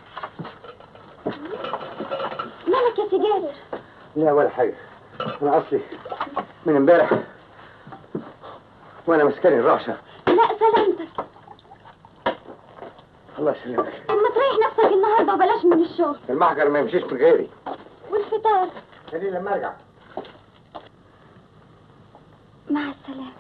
مالك يا سجارة لا ولا حاجه انا اصلي من امبارح وانا مسكني الرعشه لا سلامتك الله يسلمك اما تريح نفسك النهارده وبلاش من الشغل المحجر ما يمشيش من غيري والفطار خليه لما ارجع مع السلامة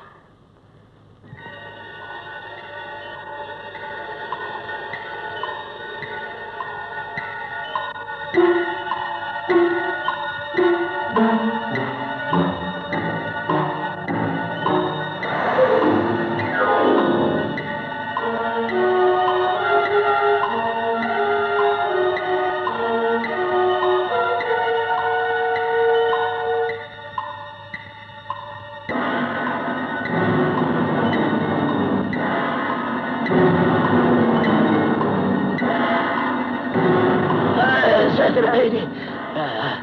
يا ساتر يا عيني آه.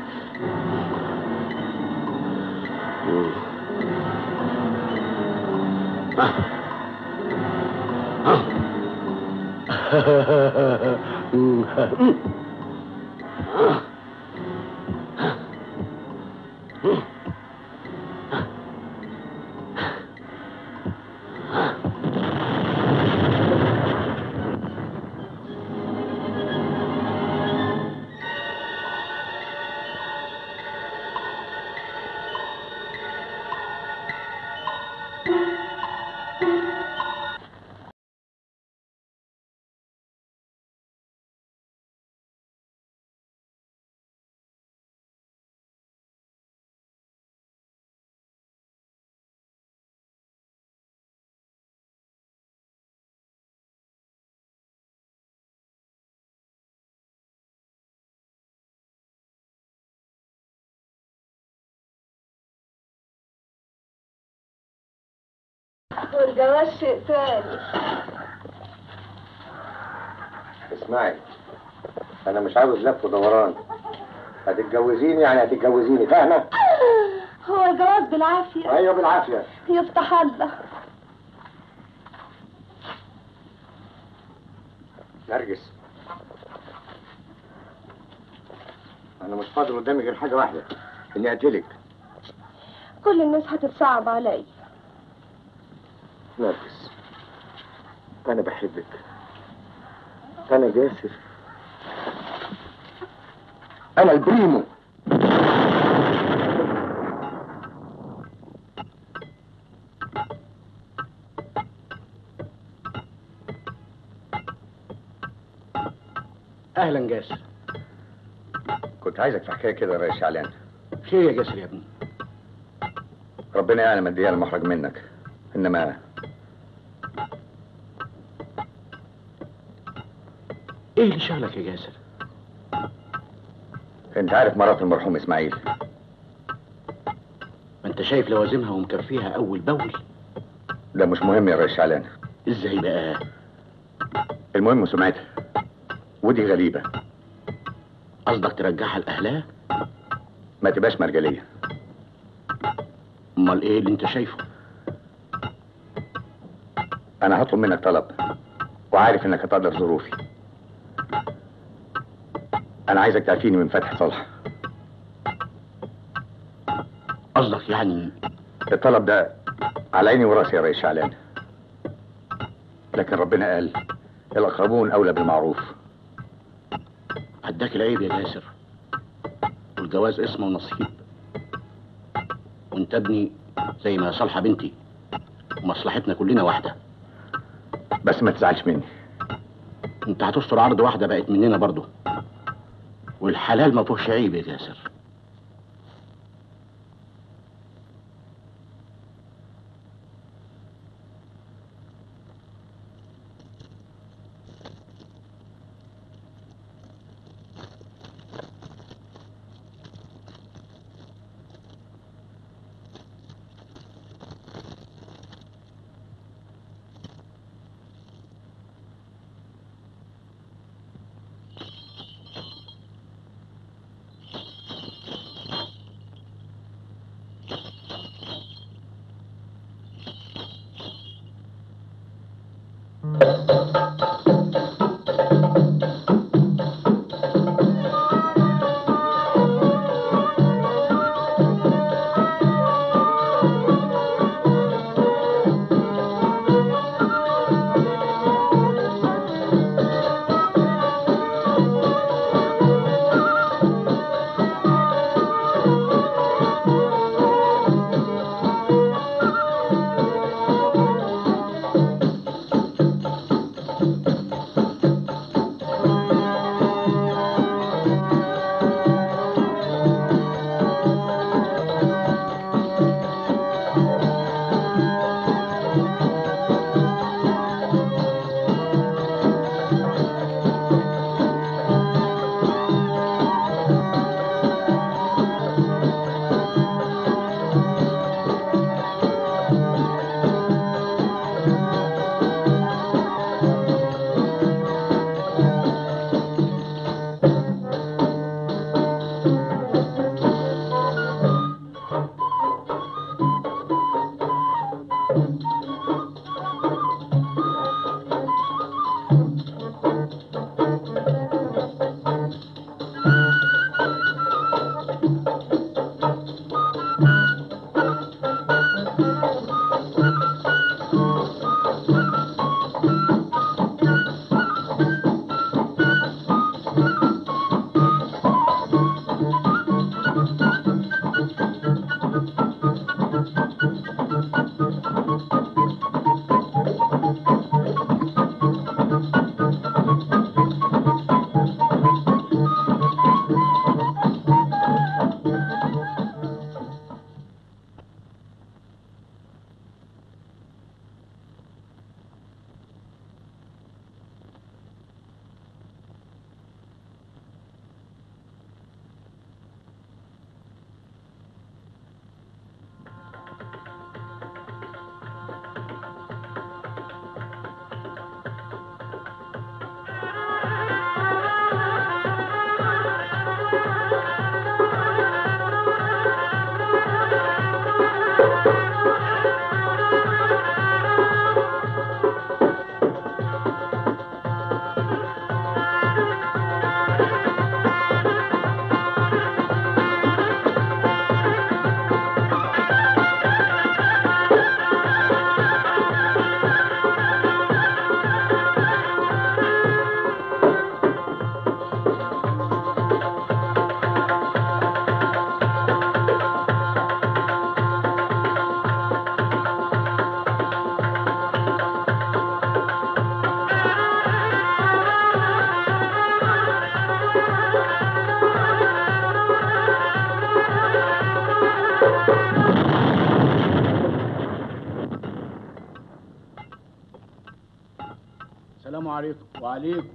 والجواز شيء تاني اسمعي انا مش عاوز لف ودوران هتتجوزيني يعني هتتجوزيني فاهمه هو الجواز بالعافية ايوه بالعافيه يفتح الله نرجس انا مش فاضل قدامي غير حاجه واحده اني اقتلك كل الناس هتتصعب علي نرجس انا بحبك انا جاسر انا البريمو اهلا جاسر كنت عايزك في حكايه كده يا ريس شعلان خير يا جاسر يا ابني ربنا يعلم قد ايه انا محرج منك انما ايه اللي شغلك يا جاسر انت عارف مرات المرحوم اسماعيل ما انت شايف لوازمها ومكفيها اول باول ده مش مهم يا ريس شعلان ازاي بقى المهم سمعتها ودي غريبه قصدك ترجعها لاهلها ما تبقاش مرجليه امال ايه اللي انت شايفه انا هطلب منك طلب وعارف انك هتقدر ظروفي انا عايزك تعفيني من فتح صالح قصدك يعني الطلب ده على عيني وراسي يا ريس شعلان لكن ربنا قال الاقربون اولى بالمعروف عداك العيب يا جاسر والجواز اسمه ونصيب وانت ابني زي ما صالحه بنتي ومصلحتنا كلنا واحده بس ما تزعلش مني انت هتستر عرض واحده بقت مننا برضو والحلال ما فيهوش عيب يا جاسر عليكم وعليكم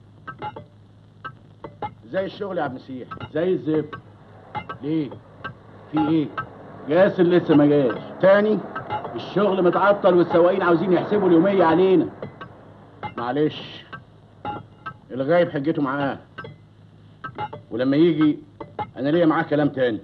زي الشغل يا عم مسيح زي الزفت ليه في ايه جاسر لسه ما جاش تاني الشغل متعطل والسواقين عاوزين يحسبوا اليومية علينا معلش الغايب حجته معاه ولما يجي انا ليا معاه كلام تاني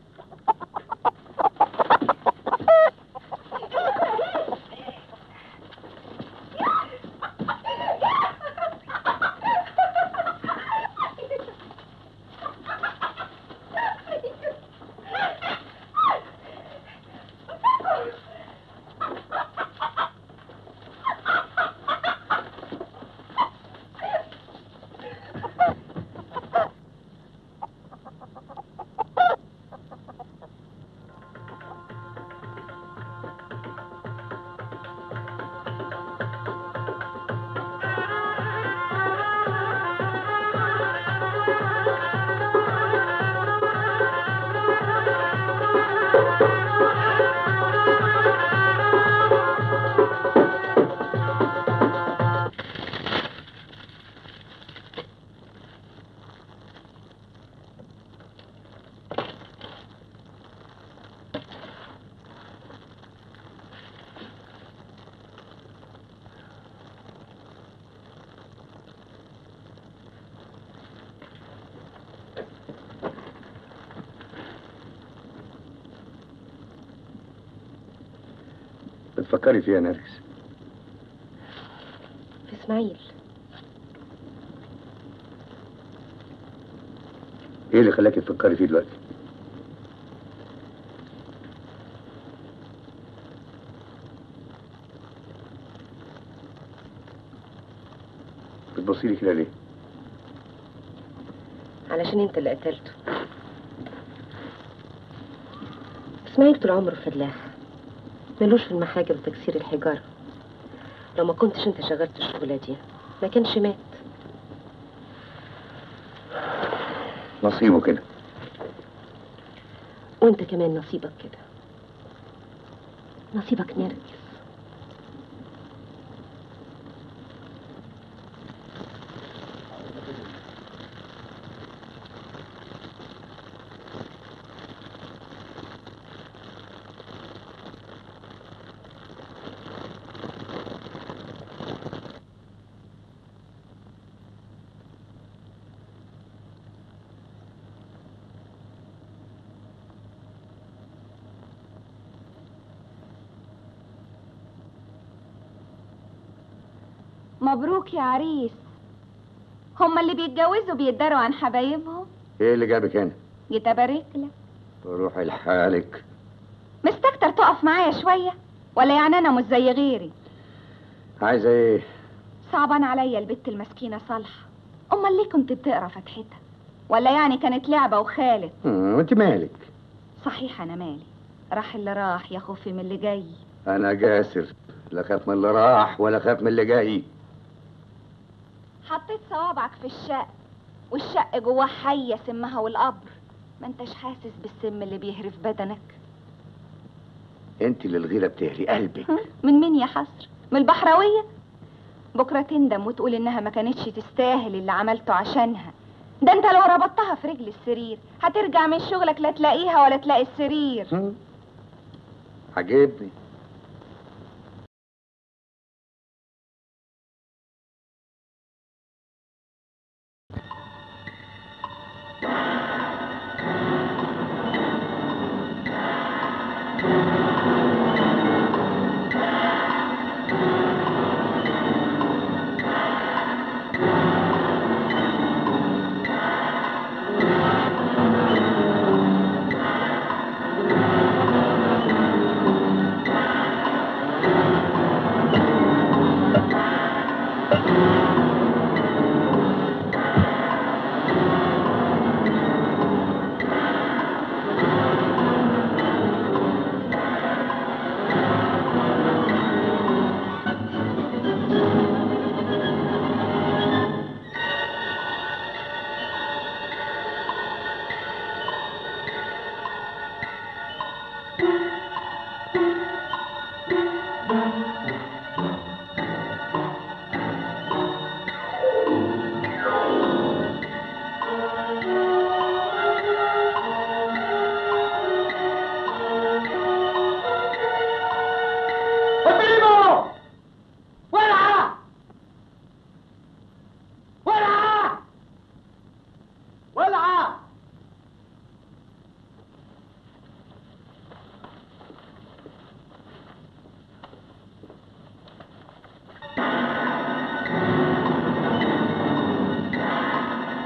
بتفكري فيها نرجس في اسماعيل ايه اللي خلاكي تفكري فيه دلوقتي بتبصي لي كده ليه علشان انت اللي قتلته اسماعيل طول عمره فلاح ملوش في المحاجر وتكسير الحجارة لو ما كنتش انت شغلت الشغلة دي ما كانش مات نصيبه كده وانت كمان نصيبك كده نصيبك نرجس مبروك يا عريس هما اللي بيتجوزوا بيتداروا عن حبايبهم ايه اللي جابك هنا جيت ابارك لك روحي لحالك مستكتر تقف معايا شويه ولا يعني انا مش زي غيري عايزه ايه صعبان عليا البت المسكينه صالحه امال ليه كنت بتقرا فتحتها ولا يعني كانت لعبه وخالد مم، وانت مالك صحيح انا مالي راح اللي راح يا خوفي من اللي جاي انا جاسر لا خاف من اللي راح ولا خاف من اللي جاي حطيت صوابعك في الشق والشق جواه حيه سمها والقبر ما انتش حاسس بالسم اللي بيهرف بدنك انت اللي الغيره بتهري قلبك من مين يا حسر من البحراويه بكره تندم وتقول انها ما كانتش تستاهل اللي عملته عشانها ده انت لو ربطتها في رجل السرير هترجع من شغلك لا تلاقيها ولا تلاقي السرير عجبني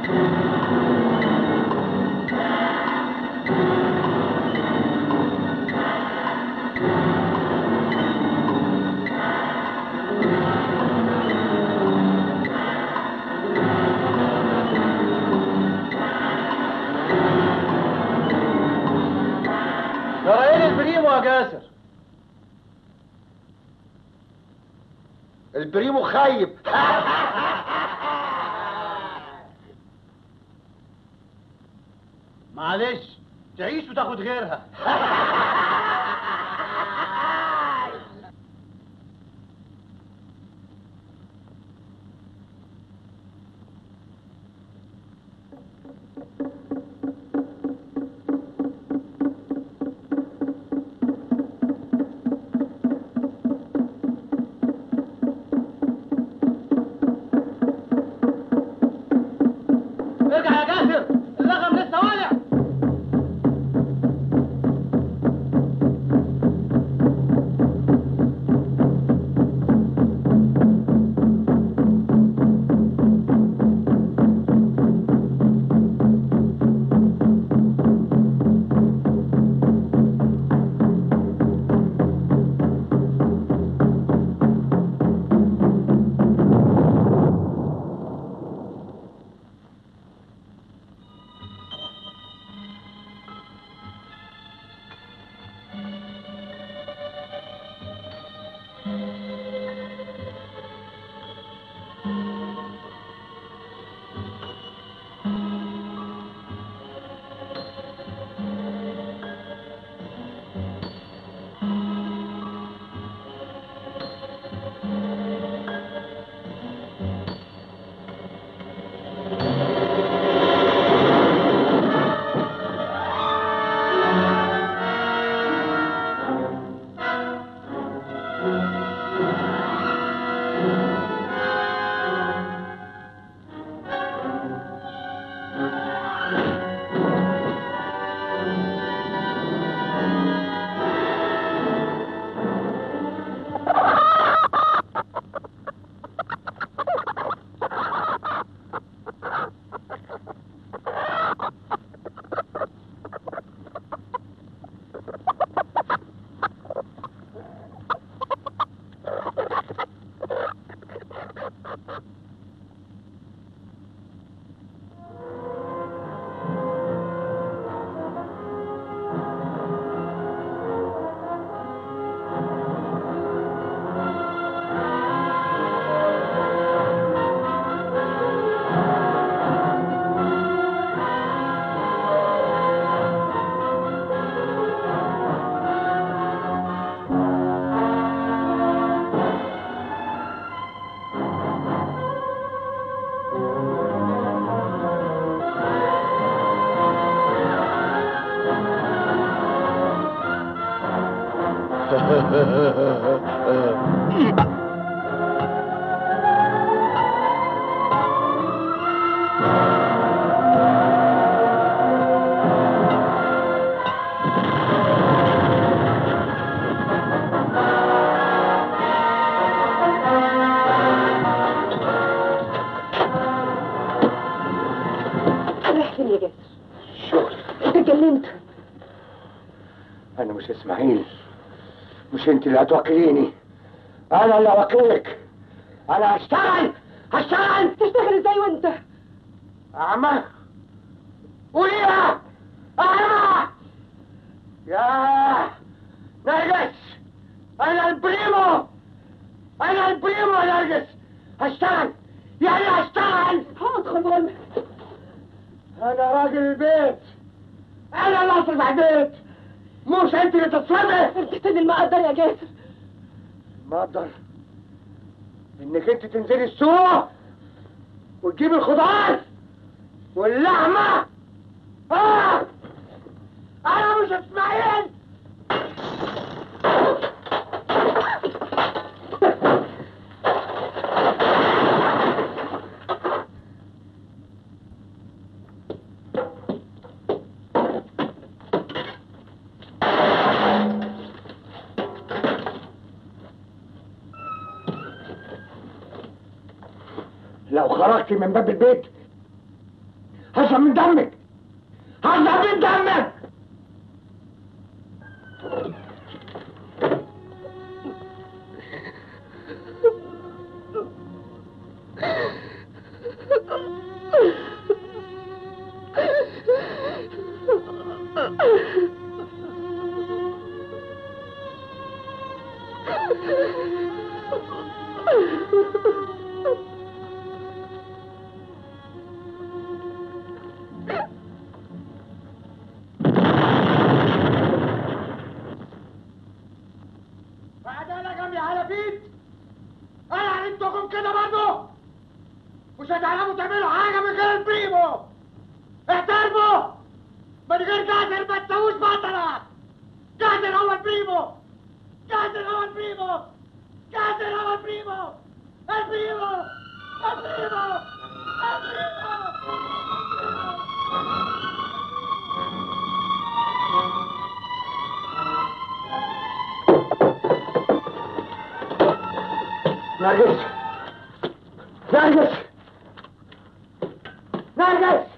جرايين البريمو يا جاسر البريمو خايب معلش تعيش وتاخد غيرها ارجع يا جاسر اللغم لسه والع رايح فين يا جاسر شغل انت اتجننت انا مش اسماعيل مش انت اللي هتوكليني انا اللي اوكلك انا هشتغل هشتغل تشتغل ازاي وانت اعمى قوليها اعمى يا نرجس انا البريمو انا البريمو يا نرجس هشتغل يعني هشتغل هدخل بقول انا راجل البيت انا اللي اصرف على البيت مش انت اللي تصرفي ارتسل المقدر يا جاسر ما اقدر انك انت تنزلي السوق وتجيبي الخضار واللحمه اه انا مش اسماعيل لو خرجت من باب البيت هشرب من دمك هشرب من دمك بعدين جنبي على فيت انا علمتكم كده برضه مش هتعرفوا تعملوا حاجه من غير البريمو احترموا من غير جاسر ما تسووش بطلة جاسر هو البريمو جاسر هو البريمو جاسر هو البريمو البريمو البريمو نرجس نرجس نرجس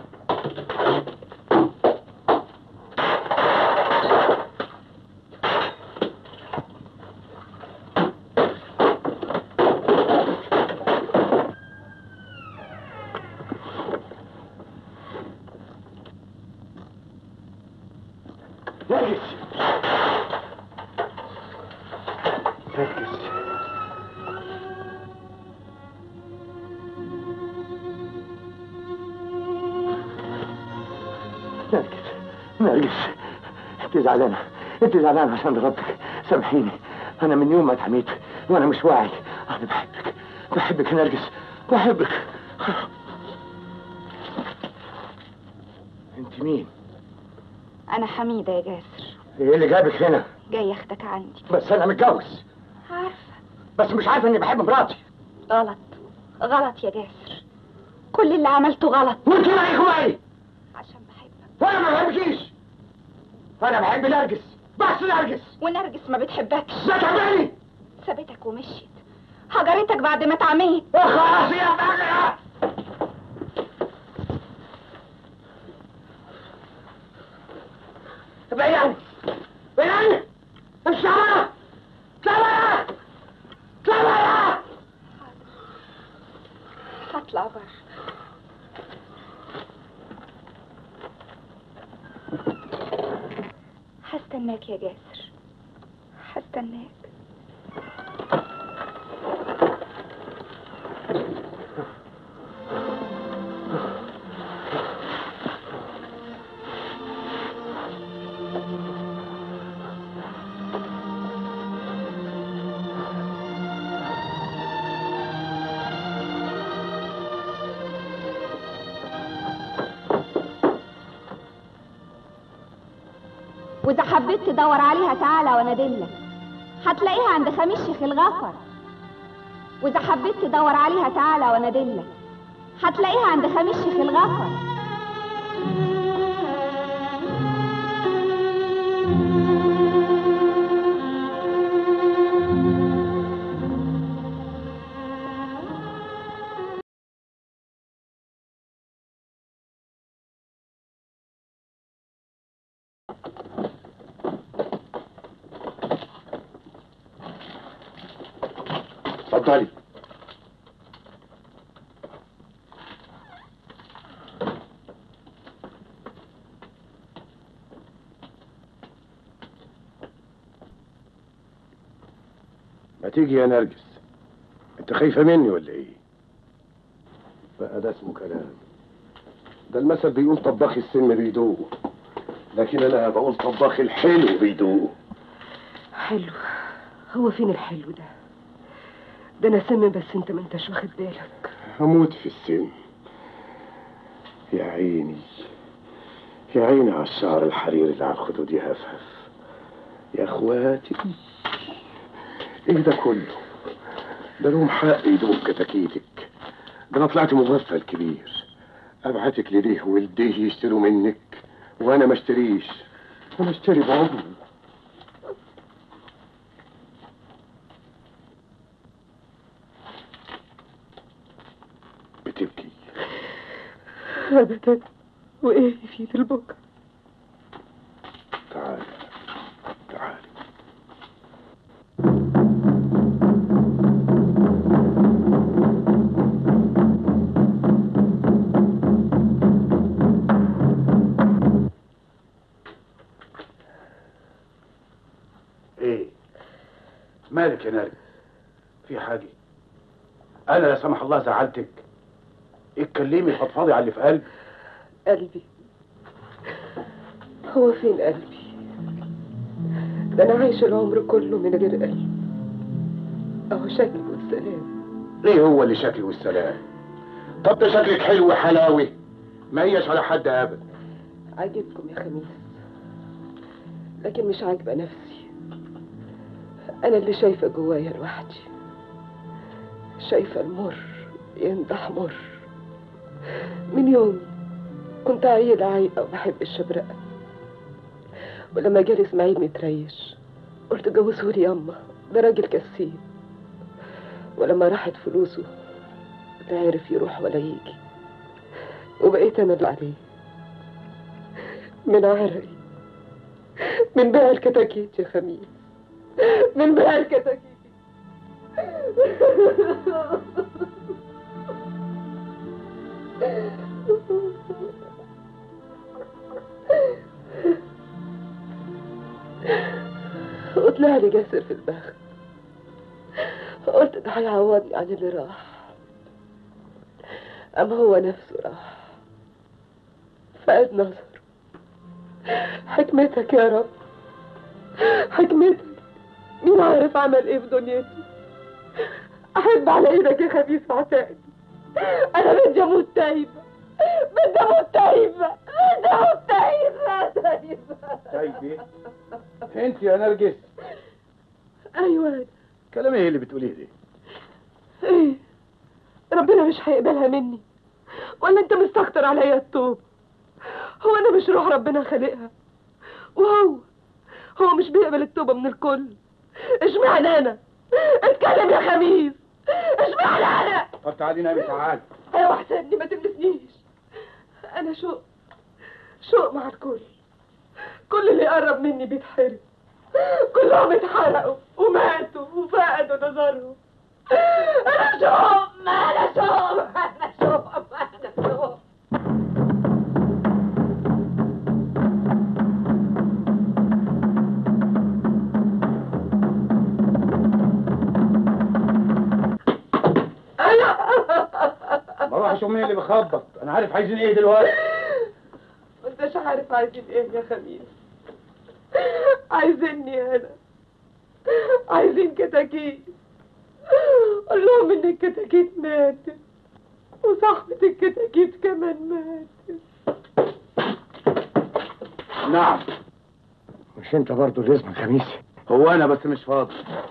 نرجس نرجس نرجس نرجس انت زعلانة انت زعلانة عشان ضربتك سامحيني انا من يوم ما اتحميت وانا مش واعي انا بحبك بحبك يا نرجس بحبك انت مين انا حميده يا جاسر ايه اللي جابك هنا جاي اخدك عندي بس انا متجوز عارفه بس مش عارفه اني بحب مراتي غلط غلط يا جاسر كل اللي عملته غلط وانت مالك ومالي عشان بحبك وانا ما بحبكيش انا بحب نرجس بس نرجس ونرجس ما بتحبكش لا تعملي سابتك ومشيت هجرتك بعد ما اتعميت خلاص يا بقى بيان بيان الشعر كاميرا كاميرا هطلع بره هستناك يا جاسر هستناك واذا حبيت تدور عليها تعالى وانا ادلك هتلاقيها عند خميس شيخ الغفر واذا حبيت تدور عليها تعالى وانا ادلك هتلاقيها عند خميس شيخ الغفر اتفضلي ما تيجي يا نرجس انت خايفه مني ولا ايه بقى ده اسمه كلام ده المثل بيقول طباخ السم بيدوق لكن انا بقول طباخ الحلو بيدوق حلو هو فين الحلو ده ده انا سم بس انت ما انتش واخد بالك هموت في السن يا عيني يا عيني على الشعر الحرير اللي على الخدود يهفهف يا اخواتي ايه ده كله ده لهم حق يدوم كتاكيتك ده انا طلعت مغفل كبير ابعتك لديه ولديه يشتروا منك وانا ما اشتريش انا اشتري بعمري بتبكي ابدا وايه يفيد البكره تعال تعال ايه مالك يا ناري في حاجة انا لا سمح الله زعلتك اتكلمي فضفضي على اللي في قلبي قلبي هو فين قلبي ده انا عايشه العمر كله من غير قلب اهو شكلي والسلام ليه هو اللي شكلي والسلام طب ده شكلك حلو وحلاوي ما هيش على حد ابدا عاجبكم يا خميس لكن مش عاجبه نفسي انا اللي شايفه جوايا لوحدي شايفه المر ينضح مر من يوم كنت عيلة عايقة وبحب الشبرقة ولما جالي اسماعيل متريش قلت جوزهولي ياما ده راجل كسيب ولما راحت فلوسه لا عرف يروح ولا يجي وبقيت انا اللي عليه من عرقي من بيع الكتاكيت يا خميس من بيع الكتاكيت وطلع لي جاسر في البخت قلت ده هيعوضني عن اللي راح أما هو نفسه راح فقد نظر حكمتك يا رب حكمتك مين عارف عمل ايه في دنيته احب على ايدك يا خبيث عتاقي انا بدي اموت تايبه بدي اموت تايبه بدي اموت تايبه تايبه طيب ايه انت يا نرجس ايوه كلام ايه اللي بتقوليه ده ايه ربنا مش هيقبلها مني ولا انت مستكتر عليا التوب هو انا مش روح ربنا خالقها وهو هو مش بيقبل التوبه من الكل اشمعنى انا اتكلم يا خميس اشمعنى انا طب تعالي نامي تعالي ايوه حسني ما تلمسنيش انا شوق شوق مع الكل كل اللي يقرب مني بيتحرق كلهم اتحرقوا وماتوا وفقدوا نظرهم انا شوق ما انا شوق انا شوق ما انا شوق بروح اشوف مين اللي بيخبط انا عارف عايزين ايه دلوقتي انت مش عارف عايزين ايه يا خميس عايزيني انا عايزين كتاكيت قول لهم ان الكتاكيت ماتت وصاحبة الكتاكيت كمان ماتت نعم مش انت برضه اللي اسمك خميس هو انا بس مش فاضي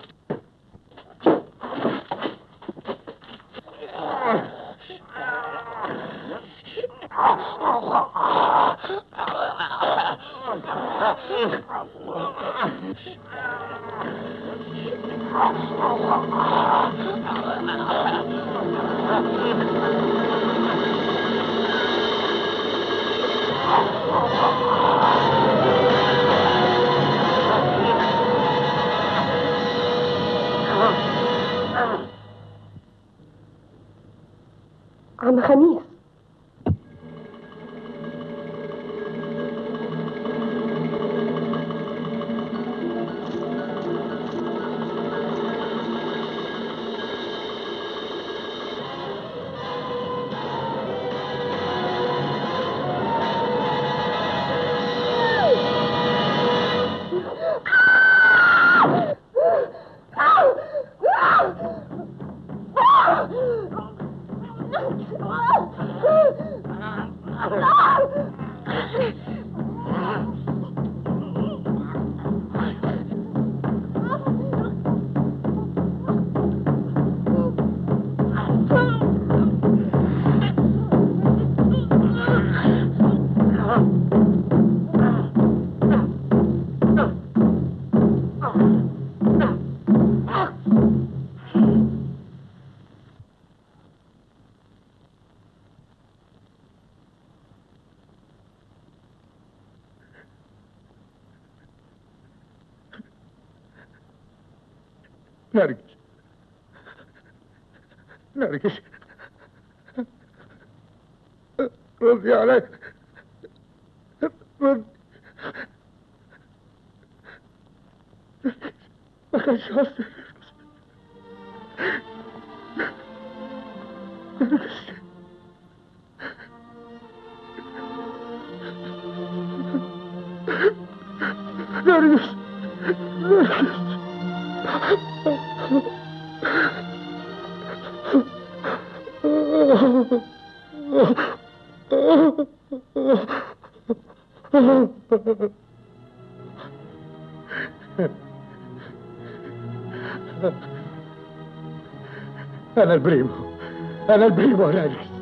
عم خميس نرجس نرجس ردي علي رد ما كانش قصدي نرجس نرجس أنا البريمو أنا البريمو نرجس